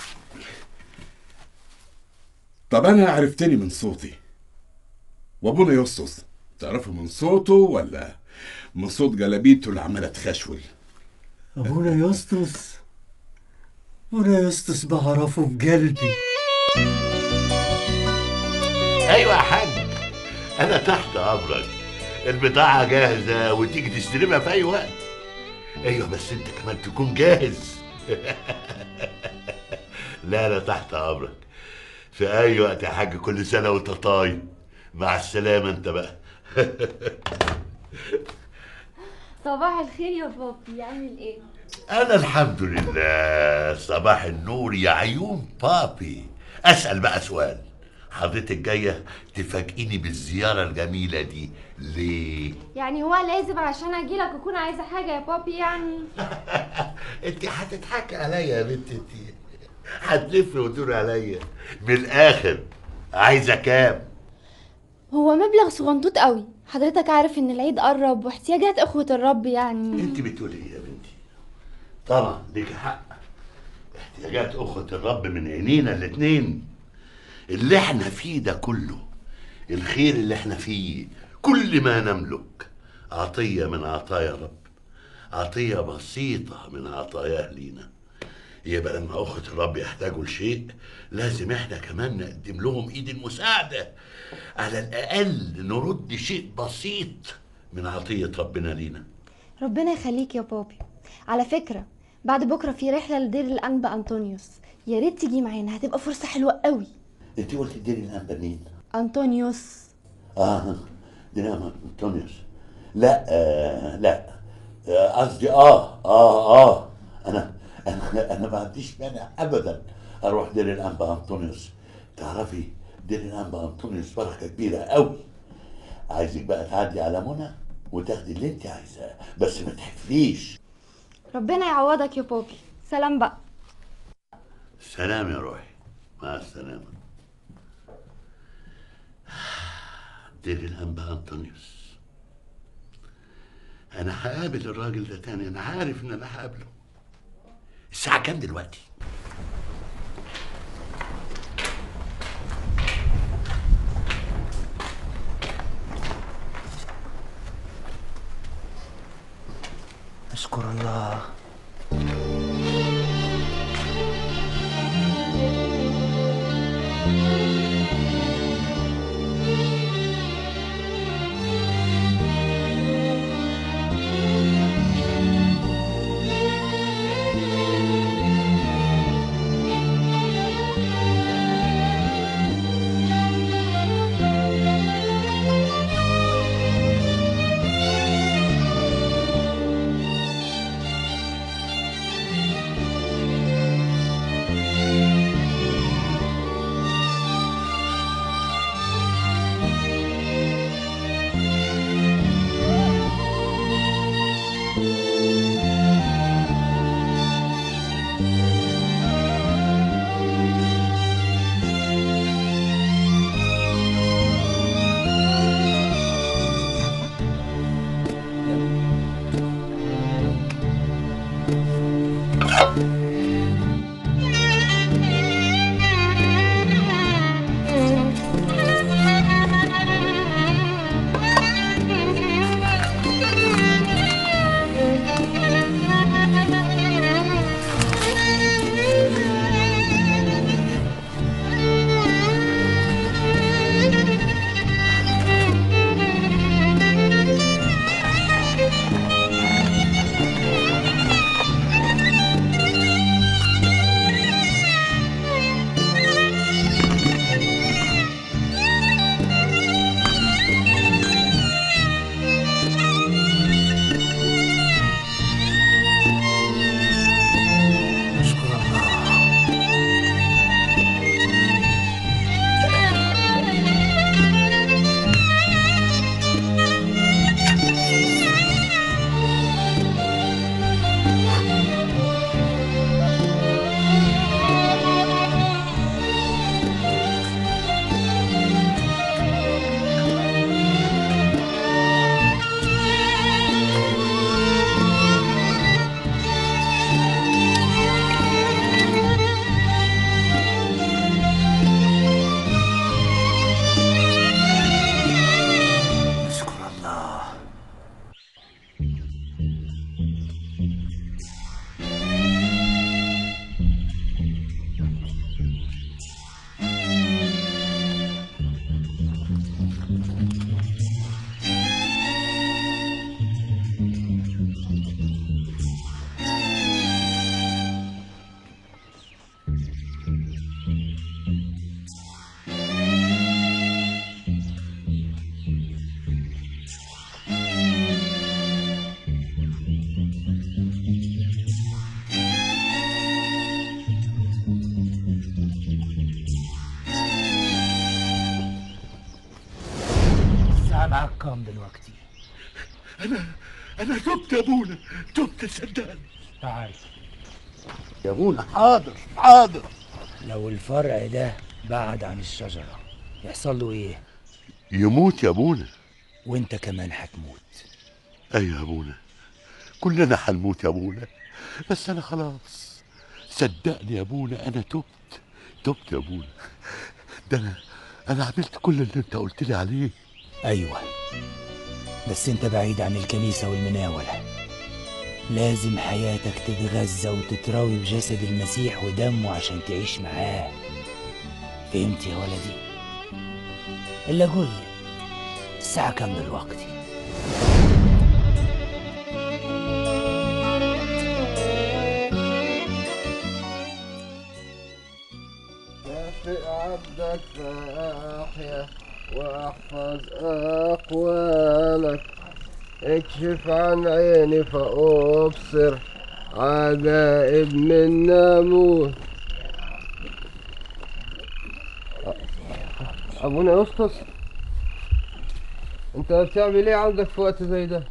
طب انا عرفتني من صوتي وابونا يسطس تعرفه من صوته ولا من صوت جلابيته اللي عماله تخشول ابونا يسطس ابونا يسطس بعرفه بقلبي ايوه يا حاج انا تحت امرك البضاعه جاهزه وتيجي تستلمها في اي وقت ايوه بس انت كمان تكون جاهز لا لا تحت امرك في اي وقت يا حاج كل سنه وانت طايب مع السلامه انت بقى صباح الخير يا بابي عامل ايه؟ انا الحمد لله صباح النور يا عيون بابي اسال بقى سؤال حضرتك جايه تفاجئيني بالزياره الجميله دي ليه يعني هو لازم عشان اجيلك اكون عايزه حاجه يا بابي يعني انت هتضحكي عليا يا بنت انت هتلف وتدور عليا من الاخر عايزه كام هو مبلغ صغنطوط قوي حضرتك عارف ان العيد قرب واحتياجات اخوة الرب يعني انت بتقولي ايه يا بنتي طبعا ليك حق احتياجات اخوة الرب من عينينا الاتنين اللي احنا فيه ده كله الخير اللي احنا فيه كل ما نملك عطية من عطايا الرب عطية بسيطة من عطاياه لينا يبقى لما أخوة الرب يحتاجوا لشيء لازم احنا كمان نقدم لهم ايد المساعدة على الأقل نرد شيء بسيط من عطية ربنا لينا ربنا يخليك يا بابي على فكرة بعد بكرة في رحلة لدير الأنبا أنطونيوس يا ريت تيجي معانا هتبقى فرصة حلوة قوي انت قلت اديني الانبا مين؟ أنطونيوس اه دينامو انطونيوس لا آه لا آه، قصدي اه اه اه انا انا انا ما عنديش مانع ابدا اروح دير الانبا انطونيوس تعرفي دير الانبا انطونيوس بركه كبيره قوي عايزك بقى تعدي على منى وتاخدي اللي انت عايزاه بس ما تحفليش ربنا يعوضك يا بابي سلام بقى سلام يا روحي مع السلامة دير الأنبا أنطونيوس أنا هقابل الراجل ده تاني أنا عارف إن أنا هقابله الساعة كام دلوقتي؟ اشكر الله اشكر الله اشكر الله الساعة معاك كام دلوقتي؟ أنا أنا تبت يا أبونا تبت صدقني تعال يا أبونا حاضر حاضر لو الفرع ده بعد عن الشجرة يحصل له ايه؟ يموت يا أبونا وانت كمان هتموت أيوة يا أبونا كلنا هنموت يا أبونا بس أنا خلاص صدقني يا أبونا أنا تبت تبت يا أبونا ده أنا أنا عملت كل اللي أنت قلت لي عليه ايوه بس انت بعيد عن الكنيسة والمناولة لازم حياتك تتغذى وتتراوي بجسد المسيح ودمه عشان تعيش معاه فهمت يا ولدي الا قول لي الساعة كام دلوقتي عبدك فأحيا واحفظ أقوالك اكشف عن عيني فأبصر عجائب من ناموس أبونا يسطس أنت بتعمل إيه عندك في وقت زي ده؟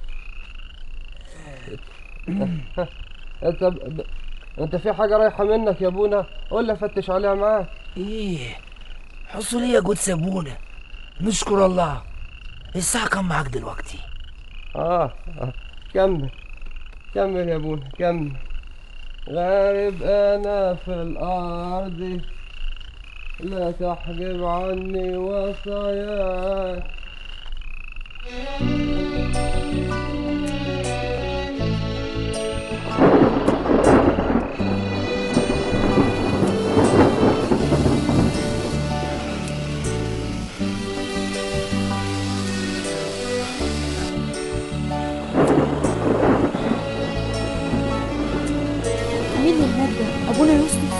أنت ب... ب... أنت في حاجة رايحة منك يا أبونا قول لي أفتش عليها معاك ايه حصل ايه يا جود سابونا نشكر الله الساعة كام معاك دلوقتي آه آه. كمل كمل يا أبونا كمل غارب أنا في الأرض لا تحجب عني وصاياك مين اللي هناك ده ابونا يوسف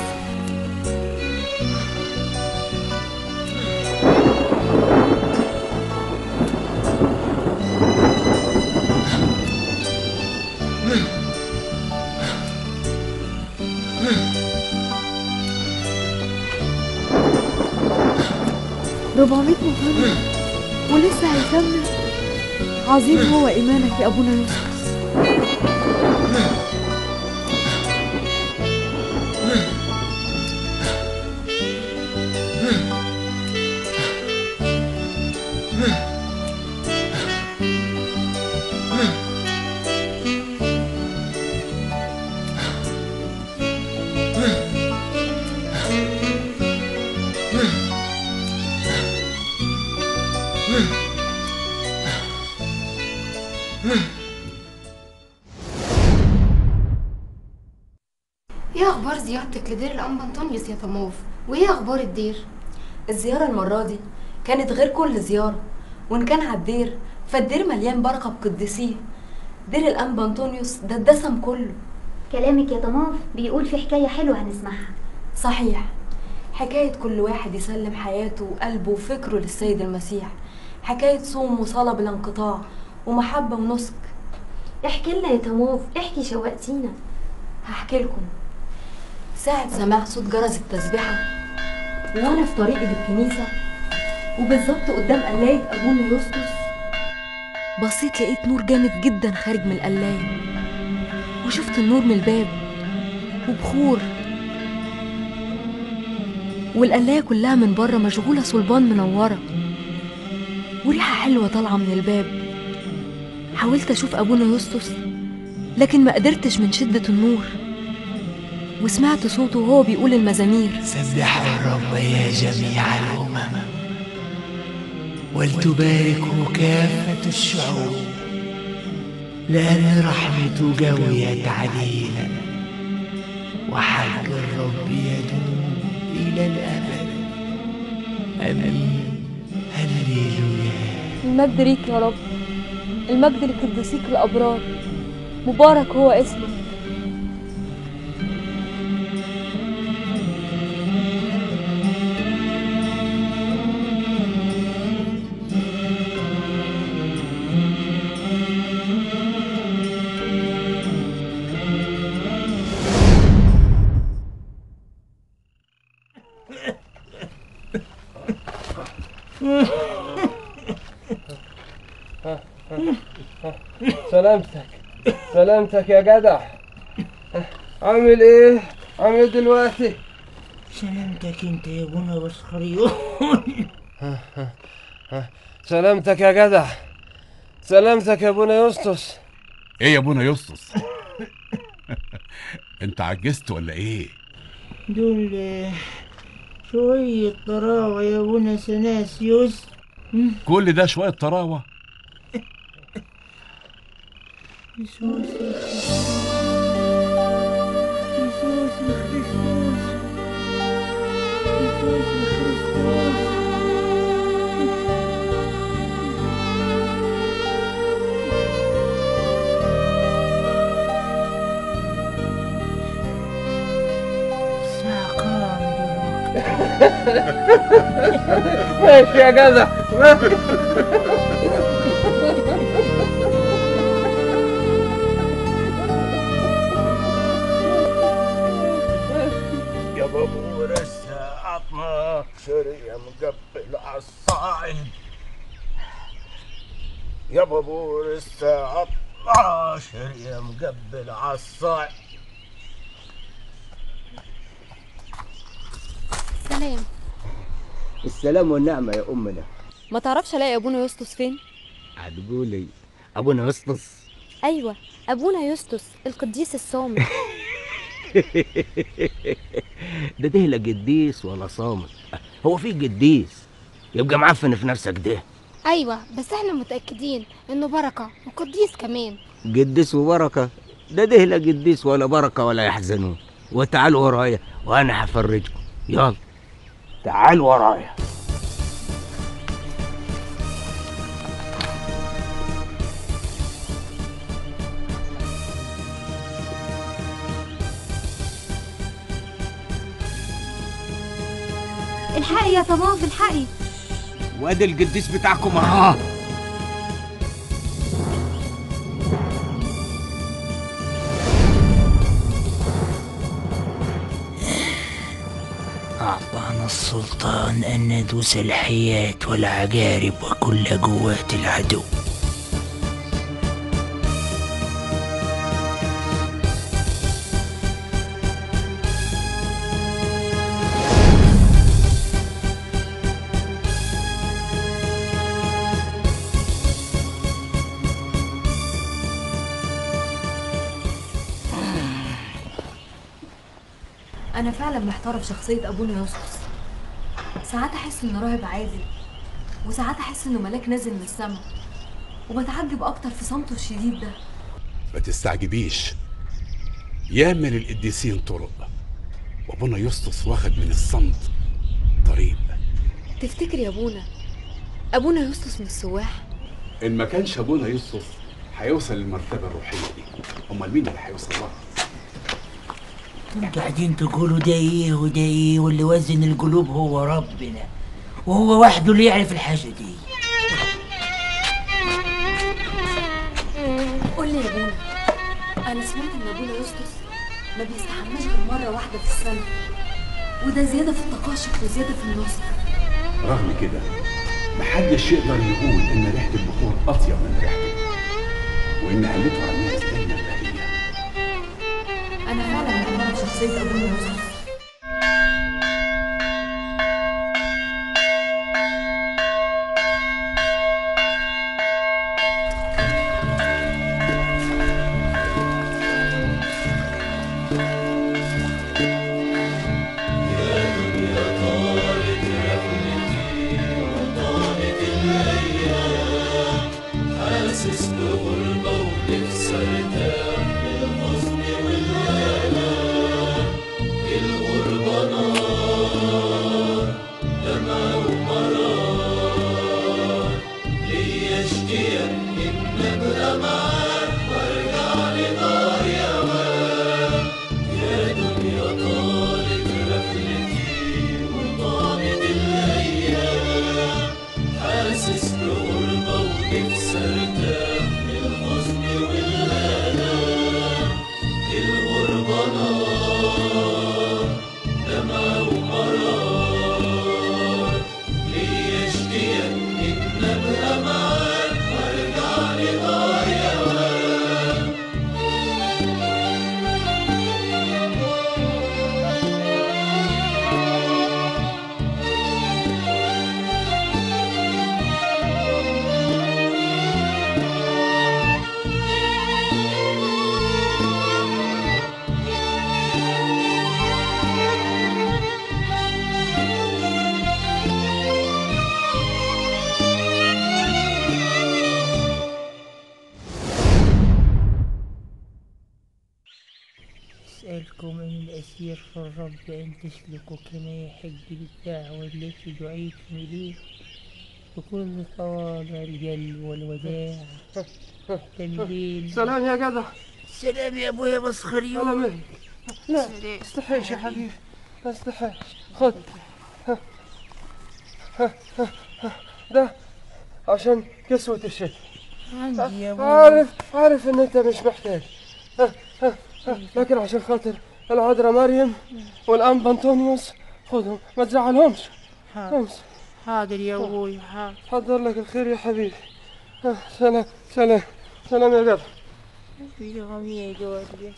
ربعمية مهند ولسه هيكمل عظيم هو إيمانك يا أبونا يوسف ايه اخبار زيارتك لدير الانبا انطونيوس يا طموف وايه اخبار الدير الزيارة المرة دي كانت غير كل زيارة وإن كان على الدير فالدير مليان بركة بقديسيه دير الأنبا أنطونيوس ده الدسم كله كلامك يا طماف بيقول في حكاية حلوة هنسمعها صحيح حكاية كل واحد يسلم حياته وقلبه وفكره للسيد المسيح حكاية صوم وصلاة بلا انقطاع ومحبة ونسك احكي لنا يا طماف احكي شوقتينا هحكي لكم ساعة سماع صوت جرس التسبيحة وأنا في طريقي للكنيسة وبالظبط قدام قلاية أبونا يوسطس بصيت لقيت نور جامد جدا خارج من القلاية وشفت النور من الباب وبخور والقلاية كلها من بره مشغولة صلبان منورة وريحة حلوة طالعة من الباب حاولت أشوف أبونا يوسطس لكن ما قدرتش من شدة النور وسمعت صوته وهو بيقول المزامير سبحوا الرب يا جميع الأمم ولتباركوا كافة الشعوب لأن رحمته جويت علينا وحق الرب يدوم إلى الأبد آمين هللويا المجد ليك يا رب المجد لقديسيك الأبرار مبارك هو اسمك سلامتك سلامتك يا جدع عامل ايه عامل دلوقتي سلامتك انت يا ابونا بسخريون سلامتك يا جدع سلامتك يا ابونا يسطس ايه يا ابونا يسطس انت عجزت ولا ايه دول آه، شوية طراوة يا ابونا سناسيوس كل ده شويه طراوه يسوس يسوس الخريستوس يسوس الخريستوس الساعة كام دلوقتي؟ ماشي يا جدع يا بابور الساعة 12 يا مقبل عالصاعد يا بابور الساعة 12 يا مقبل عالصاعد سلام السلام والنعمة يا أمنا ما تعرفش الاقي ابونا يسطس فين هتقولي أبونا يسطس ايوه ابونا يسطس القديس الصامت ده ده لا قديس ولا صامت هو في قديس يبقى معفن في نفسك ده ايوه بس احنا متاكدين انه بركه وقديس كمان قديس وبركة ده ده لا قديس ولا بركة ولا يحزنون وتعالوا ورايا وأنا هفرجكم يلا تعالوا ورايا الحقي يا طماف الحقي وادي القديس بتاعكم اهو أعطانا السلطان أن ندوس الحياة والعقارب وكل قوات العدو انا فعلا محتاره في شخصيه ابونا يسطس ساعات احس انه راهب عادي وساعات احس انه ملاك نازل من السما وبتعجب اكتر في صمته الشديد ده ما تستعجبيش ياما للقديسين طرق وابونا يسطس واخد من الصمت طريق تفتكر يا ابونا ابونا يسطس من السواح ان ما كانش ابونا يسطس هيوصل للمرتبه الروحيه دي امال مين اللي هيوصل لها قاعدين تقولوا ده ايه وده ايه واللي وزن القلوب هو ربنا وهو وحده اللي يعرف الحاجة دي قول لي يا ابونا انا سمعت ان ابونا يسطس ما بيستحماش غير مره واحده في السنه وده زياده في التقاشف وزياده في النصر رغم كده محدش يقدر يقول ان ريحه البخور اطيب من ريحته وان هلته على الناس دايما بهيه انا فعلا محتاره في شخصيه ابونا يسطس حاسس بغربة ونفسي ارتاح من الحزن والآلام الغربة نار دمع ومرار ليا اشتياق إن أبقى معاك وارجع لدار يوام يا دنيا طالت رحلتي وطالت الأيام حاسس بغربة ونفسي ارتاح من الحزن والآلام الغربة نار دمع ومرار ليا اشتياق إن أبقى معاك وارجع لدار يوام أسألكم من الأسير في الرب أن تسلكوا كما يحج بالدعوة التي دعيتم إليه بكل تواضع الجل والوداع محتملين سلام يا جدع سلام يا أبويا مسخريون على مهلك لا استحيش يا حبيبي ما استحيش خد ها، ده عشان كسوة الشتاء عندي يا ابوي عارف عارف ان انت مش محتاج ها ها ها لكن عشان خاطر العذراء مريم والانبا انطونيوس خدهم ما تزعلهمش حاضر. امس حاضر يا ابوي حاضر حضر لك الخير يا حبيبي ها، سلام سلام سلام يا جدع في غمي يا جواد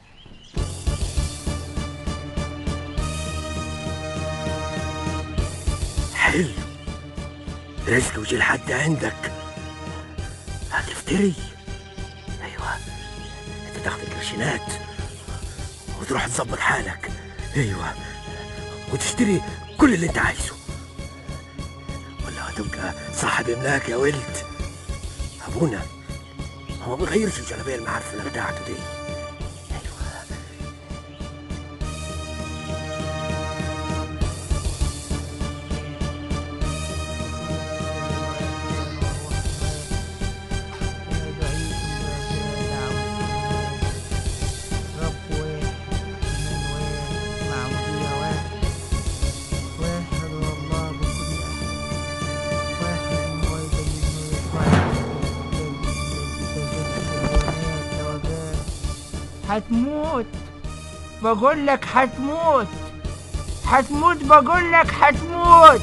حلو رزق وجي لحد عندك هتفتري ايوه انت تاخد القرشينات وتروح تظبط حالك ايوه وتشتري كل اللي انت عايزه ولا هتبقى صاحب املاك يا ولد ابونا هو ما بيغيرش الجلابيه المعفنه بتاعته دي هتموت بقول لك هتموت هتموت بقول لك هتموت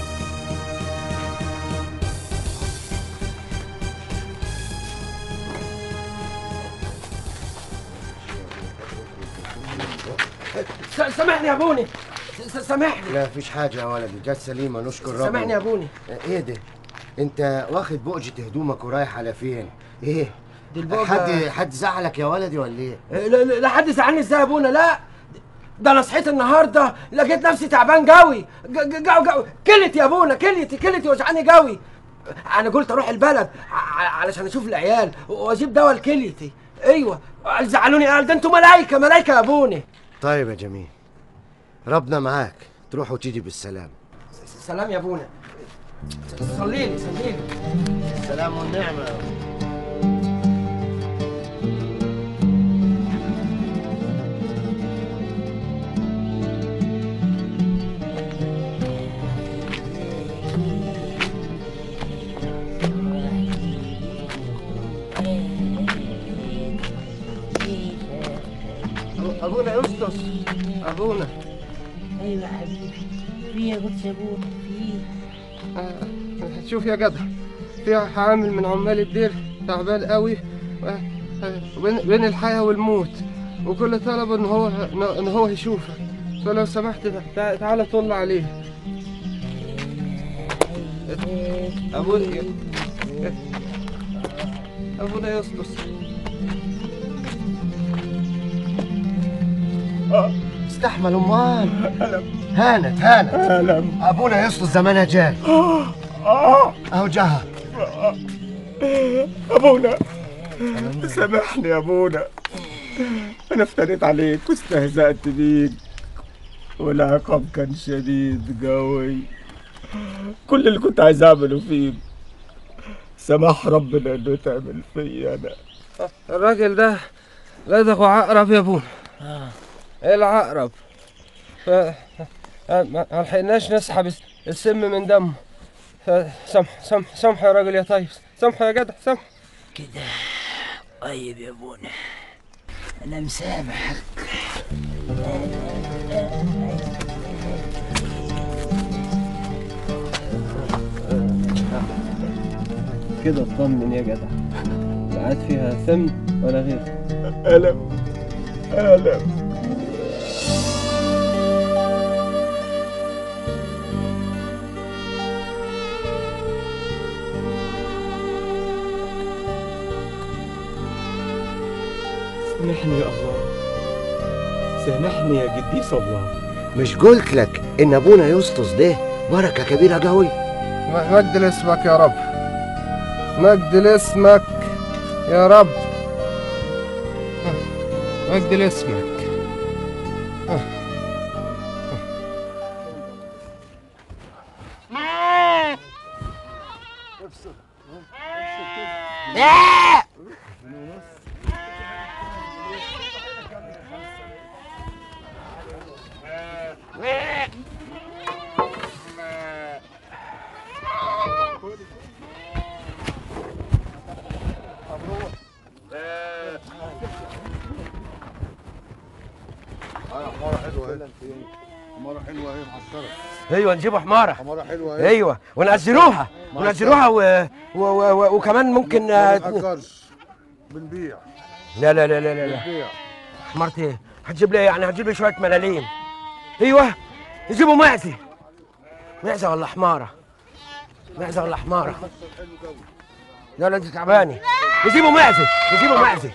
س- سامحني يا ابوني س- سامحني لا فيش حاجة يا ولدي جت سليمة نشكر ربنا سامحني يا ابوني ايه ده؟ انت واخد بؤجة هدومك ورايح على فين؟ ايه؟ دي البؤجة- حد حد زعلك يا ولدي ولا ايه؟ لا لا لا حد زعلني ازاي يا ابونا لا ده انا صحيت النهارده لقيت نفسي تعبان قوي جو جو كلت يا ابونا كليتي كليتي وجعاني قوي انا قلت اروح البلد ع- علشان اشوف العيال واجيب دواء لكليتي ايوه قال زعلوني قال ده انتوا ملايكه ملايكه يا ابوني طيب يا جميل ربنا معاك تروح وتيجي بالسلام سلام يا ابونا صلي لي صلي لي السلام والنعمة ابونا يسطس ابونا ايوه يا حبيبي في يا قدس يا ابونا في شوف يا جدع في عامل من عمال الدير تعبان قوي بين بين الحياة والموت وكل طلبه ان هو ان هو يشوفك فلو سمحت تع- تعالى طل عليه ابونا ابونا يسطس استحمل امال هانت هانت ألم. ابونا يسطس زمانها جاي اهو جهر أبونا سامحني يا أبونا أنا افتريت عليك واستهزأت بيك والعقاب كان شديد قوي كل اللي كنت عايز أعمله فيك سمح ربنا إنه تعمل فيا أنا الراجل ده لدغه عقرب يا ابونا ايه العقرب ف... ما ما لحقناش نسحب الس- السم من دمه ف- سامح سامح سامح يا راجل يا طيب سامح يا جدع سامح كده طيب يا ابونا انا مسامحك كده اطمن يا جدع لا عاد فيها سم ولا غير ألم ألم سامحني يا الله سامحني يا قديس الله مش قلت لك ان ابونا يسطس ده بركة كبيرة قوي م- مجد لاسمك يا رب مجد لاسمك يا رب مجد لاسمك اهي حماره حلوه اهي محصره ايوه نجيبوا حماره حماره حلوه اهي ايوه ونأجروها مع ونأجروها و... و... و... و... وكمان ممكن ما آه، بنأجرش بنبيع لا لا لا لا لا, لا. بنبيع حمارتي ايه هتجيب لي يعني هتجيب لي شويه ملاليم ايوه يجيبوا معزه معزه ولا حماره معزه ولا حماره لا لا انت تعباني يجيبوا معزه يجيبوا معزه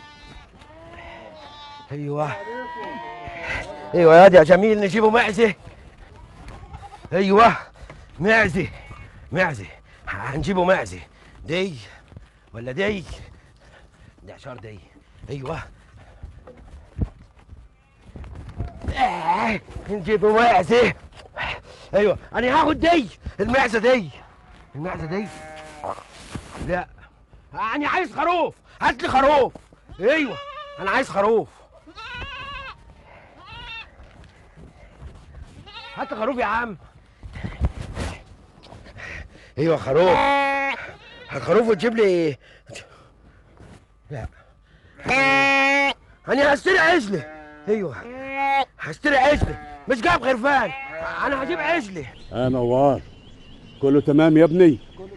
ايوه ايوه يا دي يا جميل نجيبوا معزه ايوه معزه معزه هنجيبوا معزه دي ولا دي دي عشار دي ايوه آه، نجيبوا معزه ايوه انا هاخد دي المعزه دي المعزه دي لا انا عايز خروف هات لي خروف ايوه انا عايز خروف هات خروف يا عم ايوه خروف هات خروف وتجيب لي لا انا هشتري عجله ايوه هشتري عجله مش جايب خرفان انا هجيب عجله اه نوار كله تمام يا ابني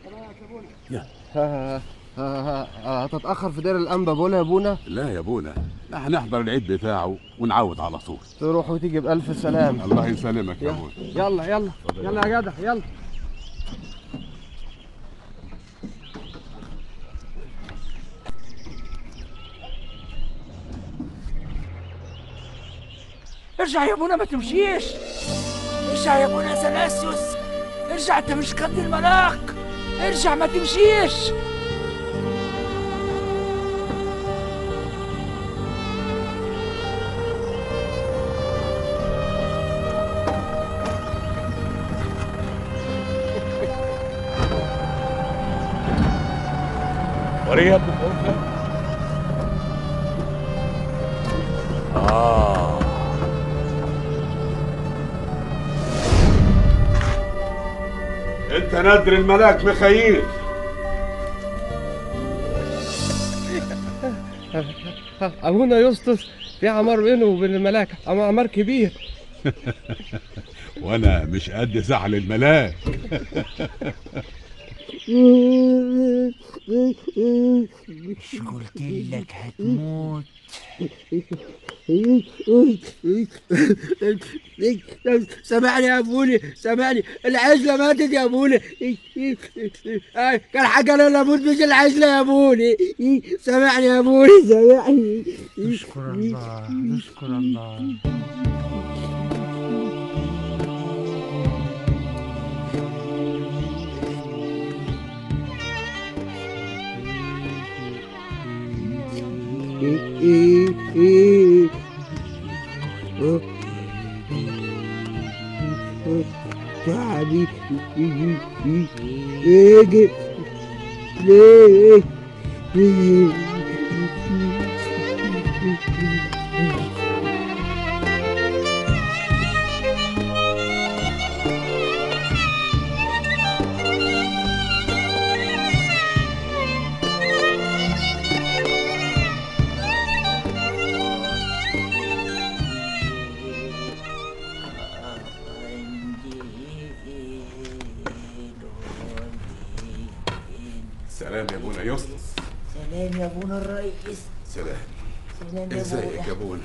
هتتأخر في دير الأنبا بولا يا ابونا لا يا ابونا لا هنحضر العيد بتاعه ونعود على طول تروح وتيجي بألف سلام الله يسلمك يا ابونا يلا يلا يلا يا جدع يلا ارجع يا ابونا ما تمشيش ارجع يا ابونا سلاسيوس ارجع انت مش قد الملاك ارجع ما تمشيش وريه يا ابن خوفنا اه انت نادر الملاك ميخائيل أبونا يسطس في عمار بينه وبين الملاك أما عمار كبير وانا مش قد زعل الملاك مش قلت لك هتموت سامحني يا ابوني سامحني العجله ماتت يا ابوني آه، كان حق انا اللي اموت مش العجله يا ابوني سامحني يا ابوني سامحني نشكر الله نشكر الله تعبي اجي ليه سلام يا ابونا يسطس سلام يا ابونا الرئيس سلام سلام يا ازيك ابونا يا ابونا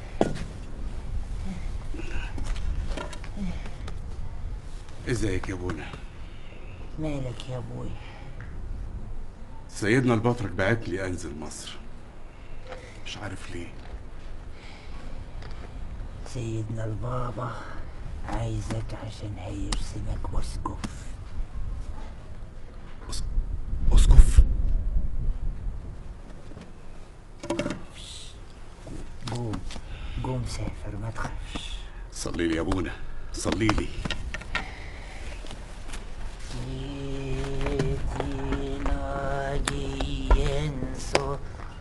ازيك يا ابونا مالك يا ابوي سيدنا البطرك بعت لي انزل مصر مش عارف ليه سيدنا البابا عايزك عشان هيرسمك واسقف اسقف قوم قوم سافر ما تخافش صلي لي يا ابونا صلي لي ينسو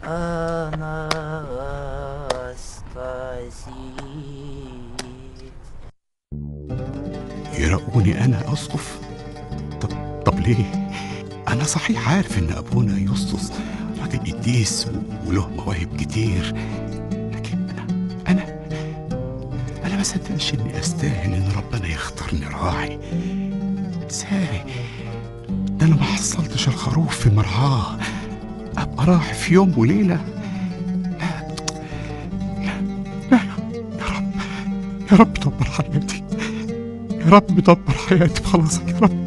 يرقوني انا اسقف طب طب ليه انا صحيح عارف ان ابونا يسطس راجل قديس و- وله مواهب كتير لكن انا انا انا ما صدقش اني استاهل ان ربنا يختارني راعي ازاي ده انا ما حصلتش الخروف في مرعاه ابقى راعي في يوم وليله لا لا لا يا رب يا رب دبر حياتي يا رب دبر حياتي خلاص يا رب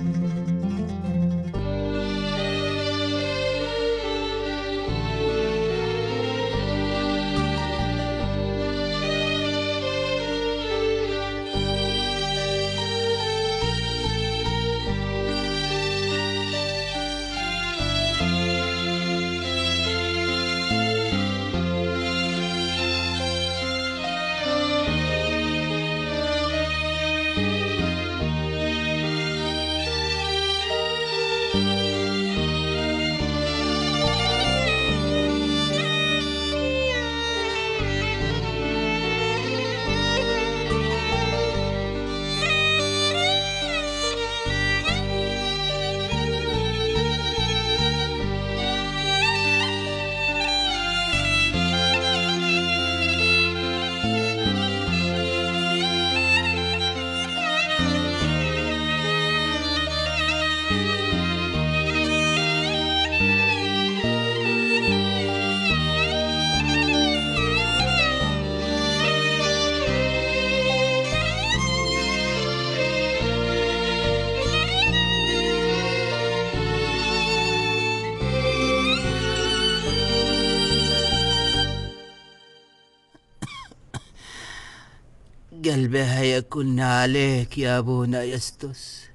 قلبها يكن عليك يا ابونا يستس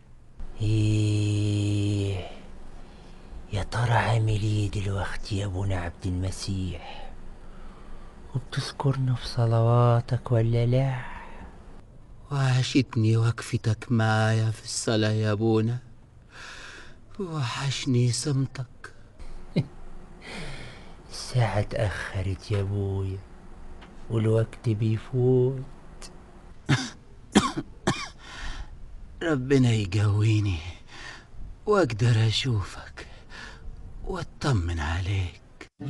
ايه يا ترى عامل ايه دلوقتي يا ابونا عبد المسيح وبتذكرنا في صلواتك ولا لا وحشتني وقفتك معايا في الصلاة يا ابونا وحشني صمتك الساعة اتأخرت يا ابويا والوقت بيفوت ربنا يقويني واقدر اشوفك واطمن عليك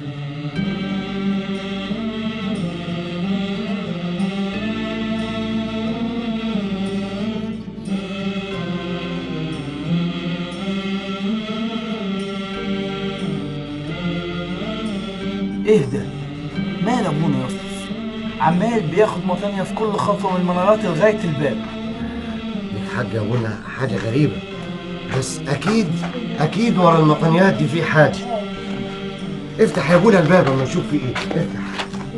اهدى مال ابونا يا اسطى عمال بياخد مطانية في كل خطوة من المنارات لغاية الباب الحاج يا ابونا حاجة غريبة بس أكيد أكيد ورا المطنيات دي في حاجة افتح يا ابونا الباب اما نشوف في ايه افتح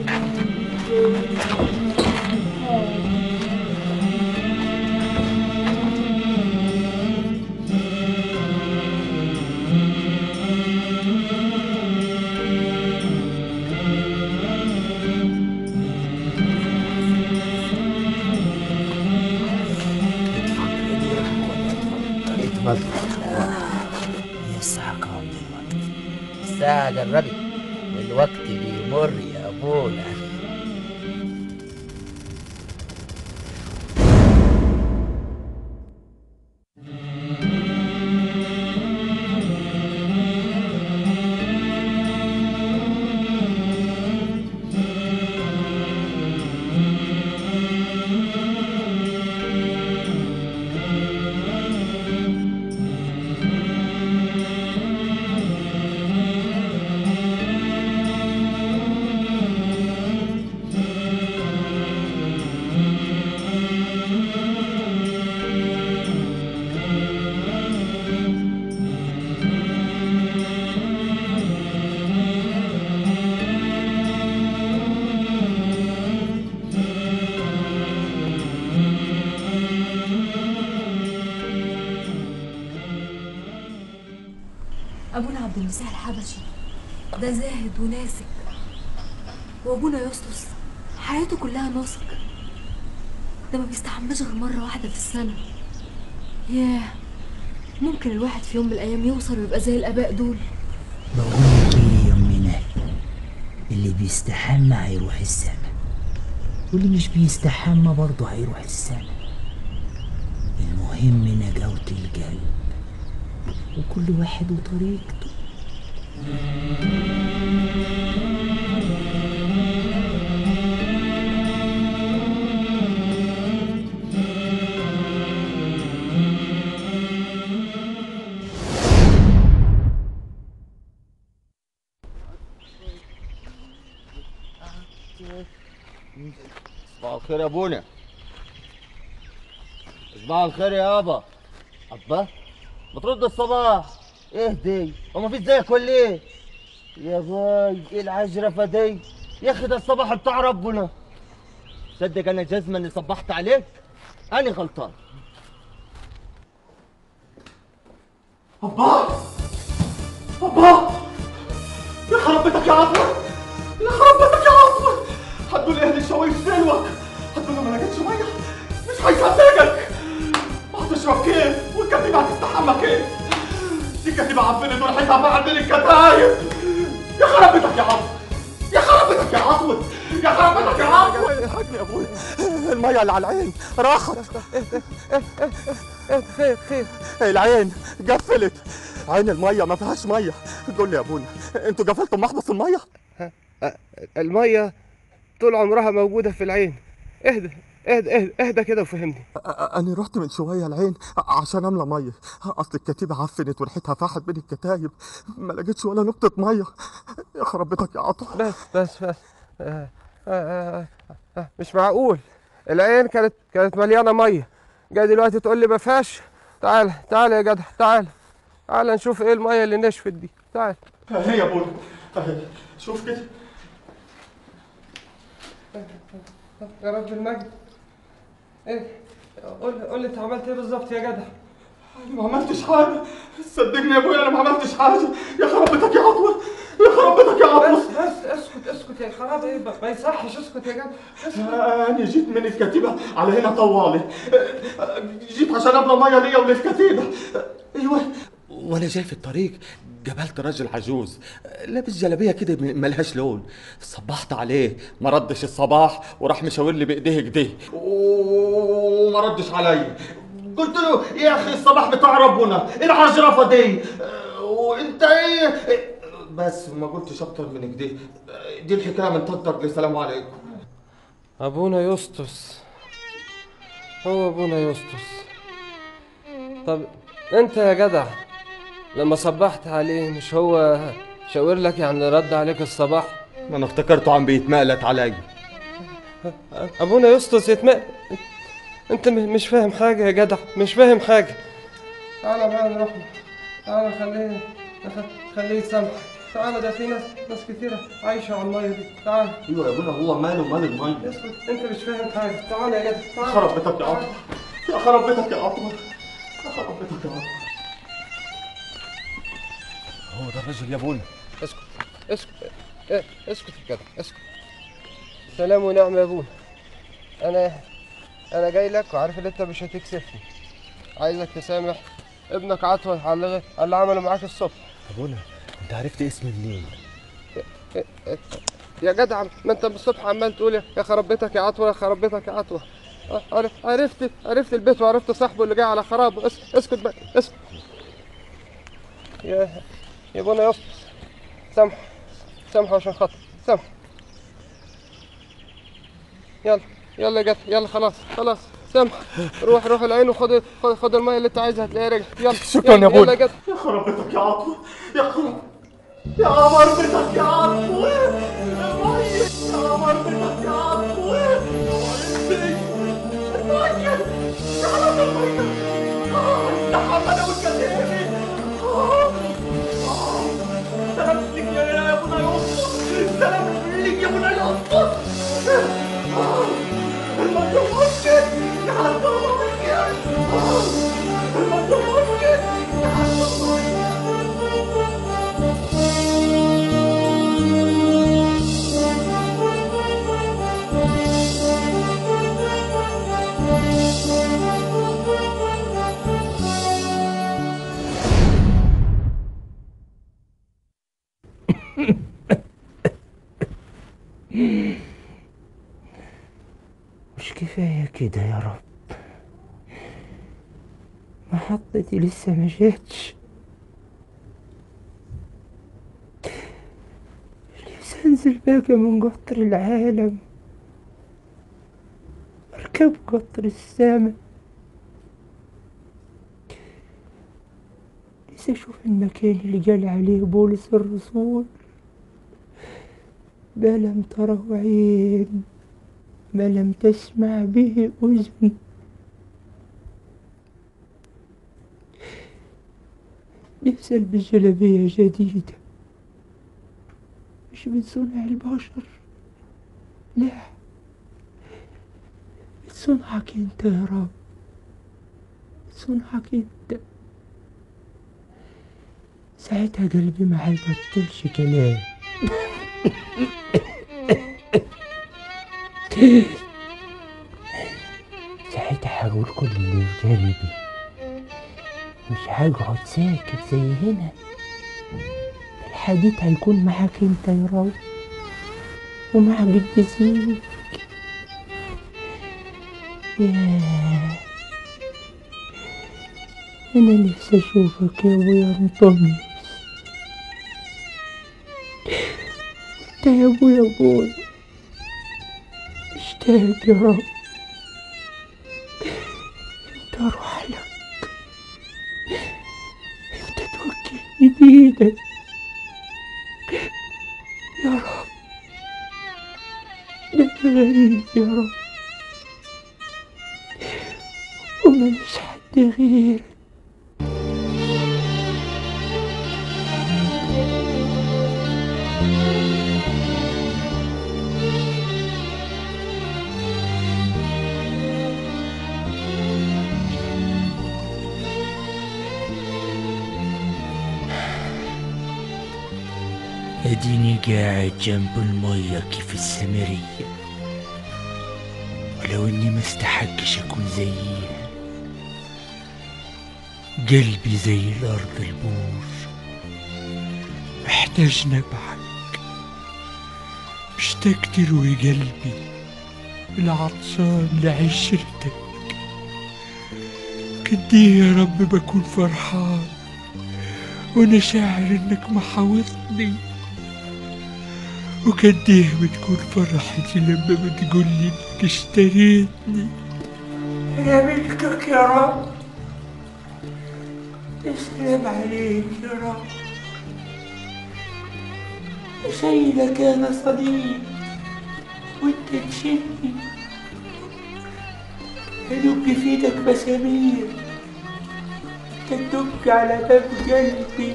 اتفضل يسعك عمر الوقت الساعة جربت والوقت بيمر يا ابونا أبونا عبد المسيح الحبشي ده زاهد وناسك وأبونا يسطس حياته كلها نسك ده ما بيستحماش غير مرة واحدة في السنة ياه ممكن الواحد في يوم من الأيام يوصل ويبقى زي الآباء دول بقول لك ايه يا امنا اللي بيستحمى هيروح السما واللي مش بيستحمى برضه هيروح السما المهم نجاوة القلب وكل واحد وطريقته صباح الخير يا ابونا صباح الخير يابا ابا بترد الصباح ايه دي وما في زيك ولا ايه يا باي ايه العجرفه دي يا اخي ده الصباح بتاع ربنا صدق انا جزمه اللي صبحت عليك انا غلطان أبا أبا يا خربتك يا عطوة يا خربتك يا عطوة هتقول اهل الشوايش دلوك هتقول له ما لقيتش مية مش هيصدقك هتشرب كيف والكتيبة هتستحمى كيف دي كتيبة عفنت وريحتها بعد من الكتايب يا خربتك يا عطوة يا خربتك يا عطوة يا خربتك يا عطوة الحقني يا ابوي المية اللي على العين راحت خير خير العين قفلت عين المية ما فيهاش مية قول لي يا ابونا انتوا قفلتوا محبس المية المية طول عمرها موجودة في العين اهدى اهدى اهدى, اهدى كده وفهمني أنا رحت من شوية العين عشان أملى مية أصل الكتيبة عفنت وريحتها فاحت بين الكتايب ما لقيتش ولا نقطة مية يا خربتك يا عطا بس بس بس آه آه آه آه مش معقول العين كانت كانت مليانة مية جاي دلوقتي تقول لي ما فيهاش تعال تعال يا جدع تعال تعال نشوف ايه المية اللي نشفت دي تعال هي يا ابونا أهي. شوف كده يا رب المجد ايه قول قول لي انت عملت ايه بالظبط يا جدع ما عملتش حاجة صدقني يا ابويا أنا ما عملتش حاجة يا خربتك يا عطوة يا خربتك يا عطوة بس بس اسكت اسكت يا خراب ايه ما يصحش اسكت يا جدع اسكت أنا جيت من الكتيبة على هنا طوالي جيت عشان أملى مية ليا وللكتيبة أيوه وانا جاي في الطريق قابلت راجل عجوز لابس جلابيه كده ملهاش لون صبحت عليه ما ردش الصباح وراح مشاور لي بايديه كده وما ردش عليا قلت له يا اخي الصباح بتاع ربنا ايه العجرفه دي وانت ايه بس ما قلتش اكتر من كده دي الحكايه من تقدر السلام عليكم ابونا يسطس هو ابونا يسطس طب انت يا جدع لما صبحت عليه مش هو شاور لك يعني رد عليك الصباح ما انا افتكرته عم بيتمقلت عليا ابونا يسطس يتم انت م- مش فاهم حاجه يا جدع مش فاهم حاجه تعالى بقى نروح له. تعالى خليه نخ- خليه يسامحك تعالى ده في ناس ناس كتيره عايشه على الميه دي تعالى ايوه يا ابونا هو ماله مال الميه اسكت انت مش فاهم حاجه تعالى يا جدع تعالى خربتك يا عطوة يا خربتك يا عطوة يا خربتك يا عطوة هو ده الراجل يا ابونا اسكت اسكت اه، اسكت يا جدع اسكت سلام ونعم يا ابونا انا انا جاي لك وعارف ان انت مش هتكسفني عايزك تسامح ابنك عطوة على اللي- على اللي عمله معاك الصبح ابونا انت عرفت اسمي منين اه، اه، يا جدع ما انت من الصبح عمال تقول يا- يا خربتك يا عطوة يا خربتك يا عطوة اه، عرف- عرفت عرفت البيت وعرفت صاحبه اللي جاي على خرابه اس- اسكت بقى اسكت يا يا ابونا يسطس سامحه سامحه عشان خاطر سامحه يلا يلا يا جدع يلا خلاص خلاص سامح روح روح العين وخد خد, خد الميه اللي انت عايزها هتلاقيها رجعت يلا شكرا يلا يا ابونا يلا يا جدع يا خربتك يا عطوة يا خرب يا مربتك يا عطوة يا ميت يا مربتك يا عطوة يا ميت المية يا حرام المية آه، يا حرام انا والكتابي سلام لك يا يا ابونا يوسف سلام لك يا ابونا يوسف آه، المية مشت يا حرام المية آه، المية مشت يا حرام مش كفاية كده يا رب محطتي لسه ما جاتش نفسي انزل بقى من قطر العالم اركب قطر السما نفسي اشوف المكان اللي قال عليه بولس الرسول بلم ترى عين ما لم تسمع به أذن نفسي ألبس جلابية جديدة مش من صنع البشر لا من صنعك انت يا رب من صنعك انت ساعتها قلبي ما هيبطلش كلام ساعتها هقول كل اللي في قلبي مش هقعد ساكت زي هنا الحديث هيكون معاك انت يا رب ومع قديسيك ياه انا نفسي اشوفك يا ابويا انطونيوس انت يا ابويا ابويا اشتاق يا رب انت اروح لك انت توكلني بايدك يا رب ده أنا غريب يا رب وماليش حد غيرك اديني قاعد جنب المية كيف السمرية ولو اني ما استحقش اكون زيها قلبي زي الارض البور محتاج نبعك مشتاق تروي قلبي العطشان لعشرتك قد ايه يا رب بكون فرحان وانا شاعر انك محاوطني وقد ايه بتكون فرحتي لما بتقولي انك اشتريتني انا ملكك يا رب السلام عليك يا رب شايلك انا صليب وانت تشيلني ادق في ايدك مسامير تدق على باب قلبي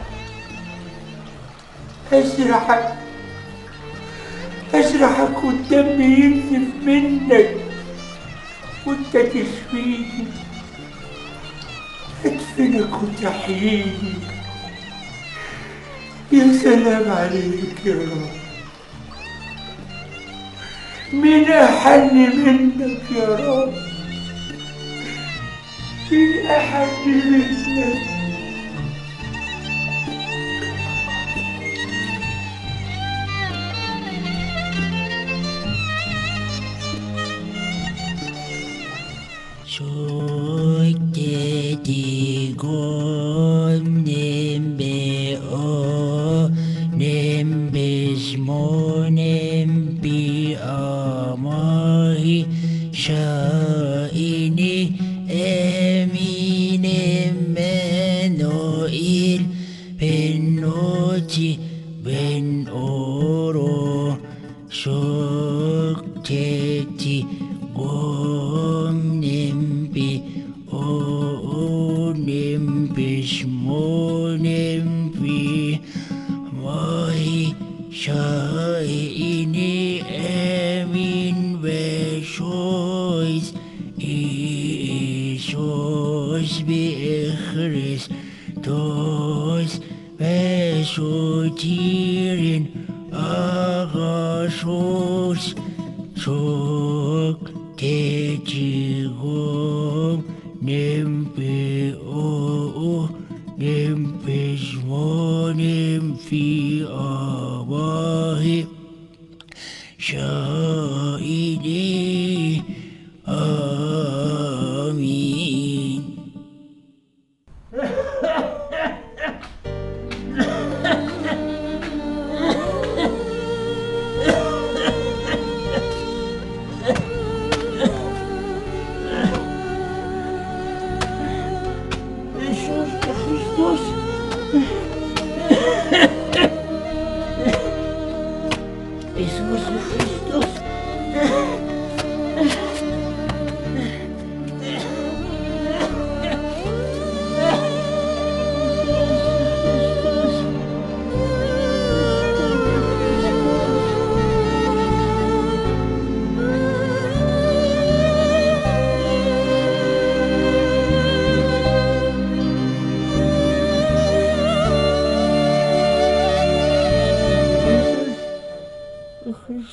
اشرحك اشرحك والدم ينزف منك وانت تشفيني ادفنك وتحييني يا سلام عليك يا رب مين أحن منك يا رب مين أحن منك Gom nimbe o nimbe smo nimbe amahi shaini eminem menoil benoti ben oro shokteti gom nimbe o nimbe smo nimbe mahi shaini emin beshois Isos bekhris tos beshotirin agasos sok tejigom nempe o nempe shmonem fi abahi shaini amin Jesús Christus. Jesús Christus.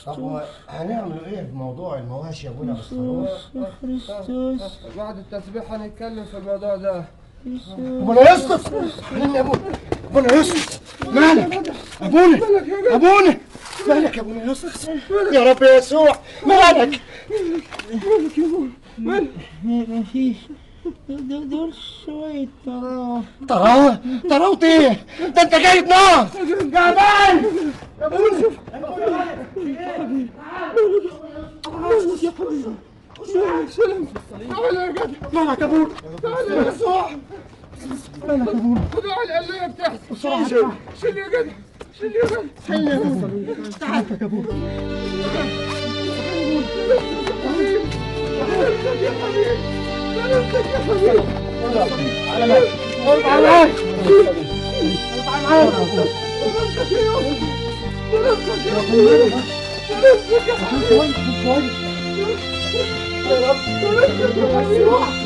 طب هو هنعمل ايه في موضوع المواشي يا ابونا بالخروف؟ بعد التسبيح هنتكلم في الموضوع ده ابونا يسقط خليني يا ابونا ابونا يسقط مالك ابونا ابونا مالك يا ابونا يسقط يا رب يا يسوع مالك مالك يا ابوي مالك مفيش دول دول شوية طراوة طراوة طراوة ايه؟ ده انت جايب نار جعبان يا ابونا مالك يا حبيبي مالك سلام تعال يا جدع مالك يا ابونا تعال يا يسوع مالك يا ابونا خد على القلاية بتاعتي بسرعة شيل شيل يا جدع شيل يا جدع شيل يا ابونا تعال يا ابونا يا حبيبي سلامتك يا حبيبي على مالك تعال معايا تعال معايا سلامتك يا يوسف سلامتك يا حبيبي سلامتك يا حبيبي يا رب سلامتك يا حبيبي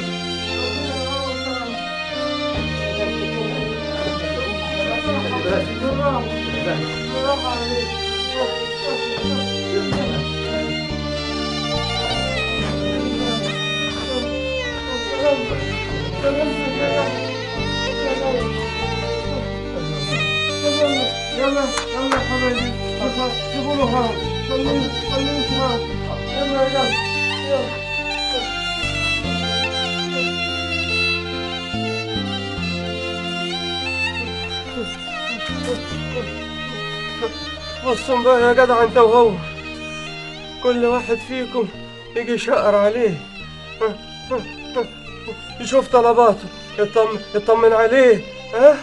يلا يلا حبايبي شوفوا له هام خليه خليه يسمع يلا يا جدع يلا بصوا بقى يا جدع انت وهو كل واحد فيكم يجي يشقر عليه يشوف طلباته يطمن يطمن عليه ها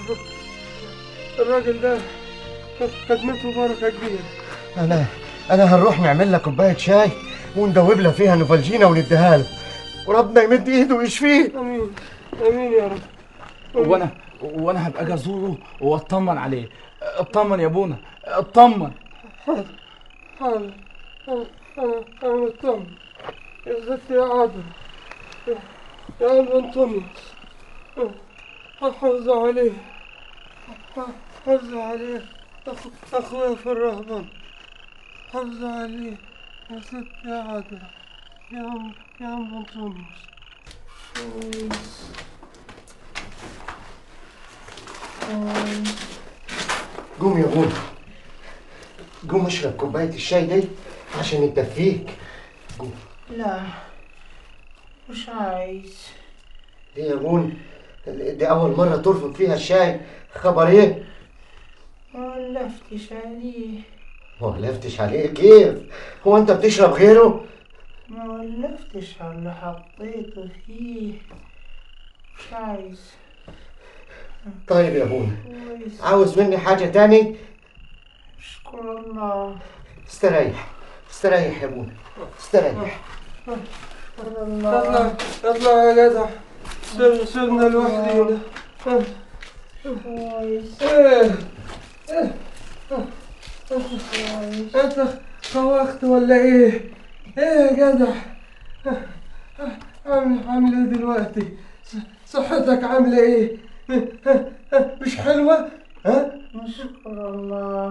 الراجل ده خدمته بركة كبيرة انا انا هنروح نعمل لك كوبايه شاي وندوب لها فيها نوفالجينا ونديها له وربنا يمد ايده ويشفيه امين امين يا رب وانا وانا هبقى اجي ازوره واطمن عليه اطمن يا ابونا اطمن حاضر حاضر انا انا انا مطمن يا ست يا عادل يا- يا ابن انطونيوس حافظ عليه حافظ عليه أخو- اخويا في الرهبان حافظ عليه يا ست يا عادل يا ام يا ام انطونيوس قوم يا ابونا قوم اشرب كوبايه الشاي دي عشان تدفيك لا مش عايز ايه يا ابونا دي اول مره ترفض فيها الشاي خبر ايه ما ولفتش عليه ما ولفتش عليه كيف هو انت بتشرب غيره ما ولفتش على اللي حطيته فيه مش عايز طيب يا ابونا كويس عاوز مني حاجه تاني اشكر الله استريح استريح يا ابونا استريح اطلع اطلع يا جدع سيب- سيبنا لوحدينا كويس ايه ايه انت خوخت ولا ايه؟ ايه يا جدع؟ عامل عامل ايه دلوقتي؟ ص- صحتك عاملة ايه؟ مش حلوة؟ ها؟ نشكر الله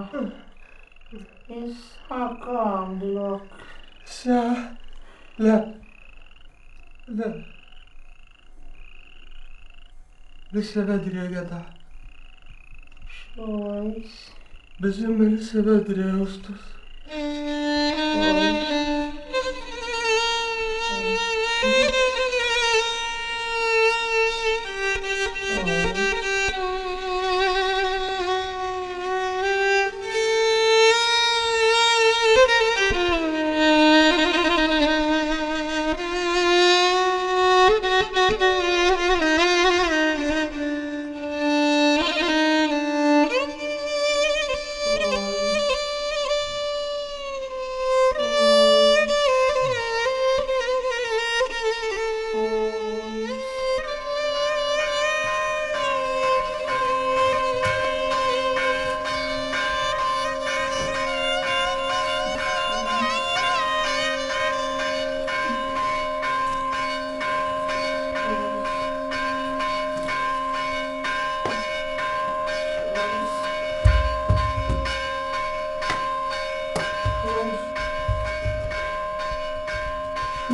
الساعة كام دلوقتي؟ الساعة لا لا لسه بدري يا جدع كويس بالذمة لسه بدري يا أسطس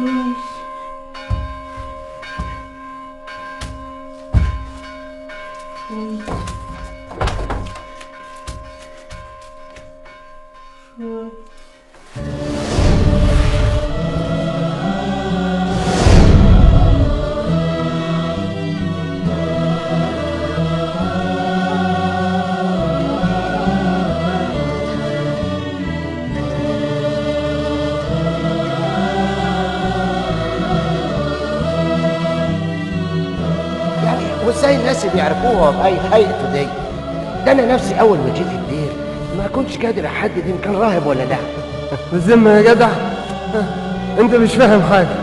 يعني وازاي الناس بيعرفوها بأي هيئته دي ده انا نفسي اول ما جيت الدير ما كنتش قادر احدد ان كان راهب ولا لا بالذمة يا جدع انت مش فاهم حاجة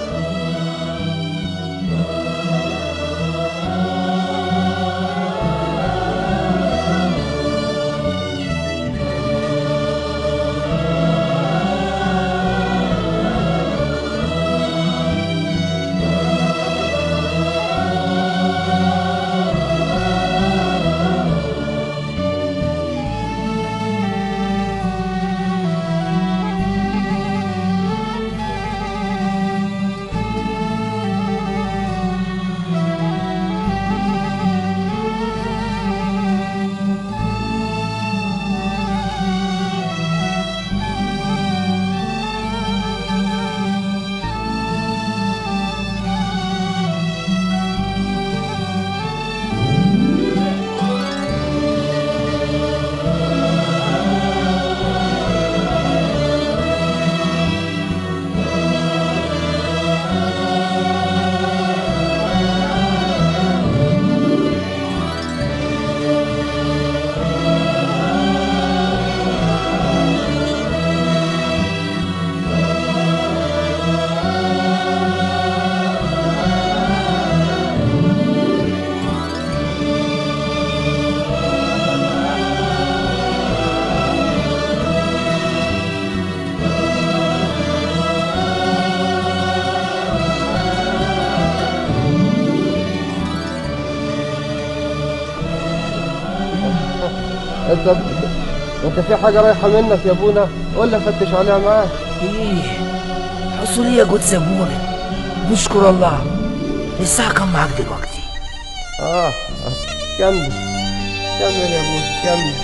انت انت في حاجة رايحة منك يا ابونا قول لي فتش عليها معاك ايه حصولية قدس ابونا نشكر الله الساعة كم معاك دلوقتي اه آه. كمل كمل يا ابونا كمل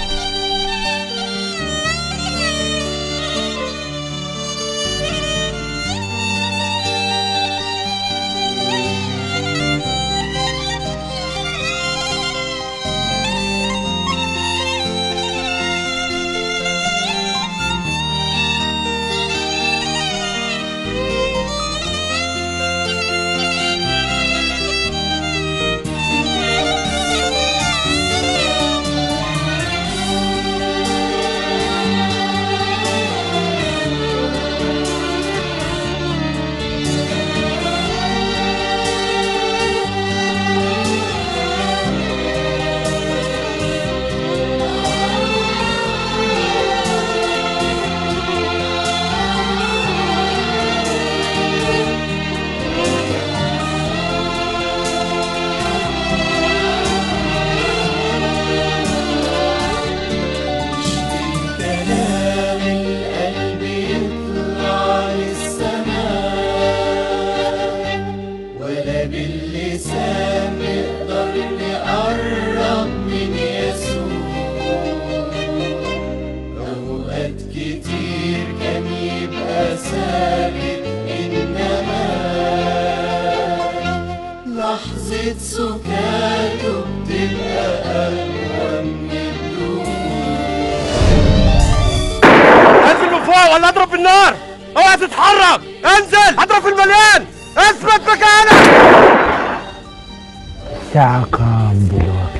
كلام القلب يطلع للسماء ولا باللسان نقدر نقرب من يسوع أوقات كتير كان يبقى ساكت إنما لحظة سكاته بتبقى أقوى من انزل من فوق ولا اضرب بالنار اوعى تتحرك انزل اضرب في المليان اثبت مكانك الساعة كام دلوقتي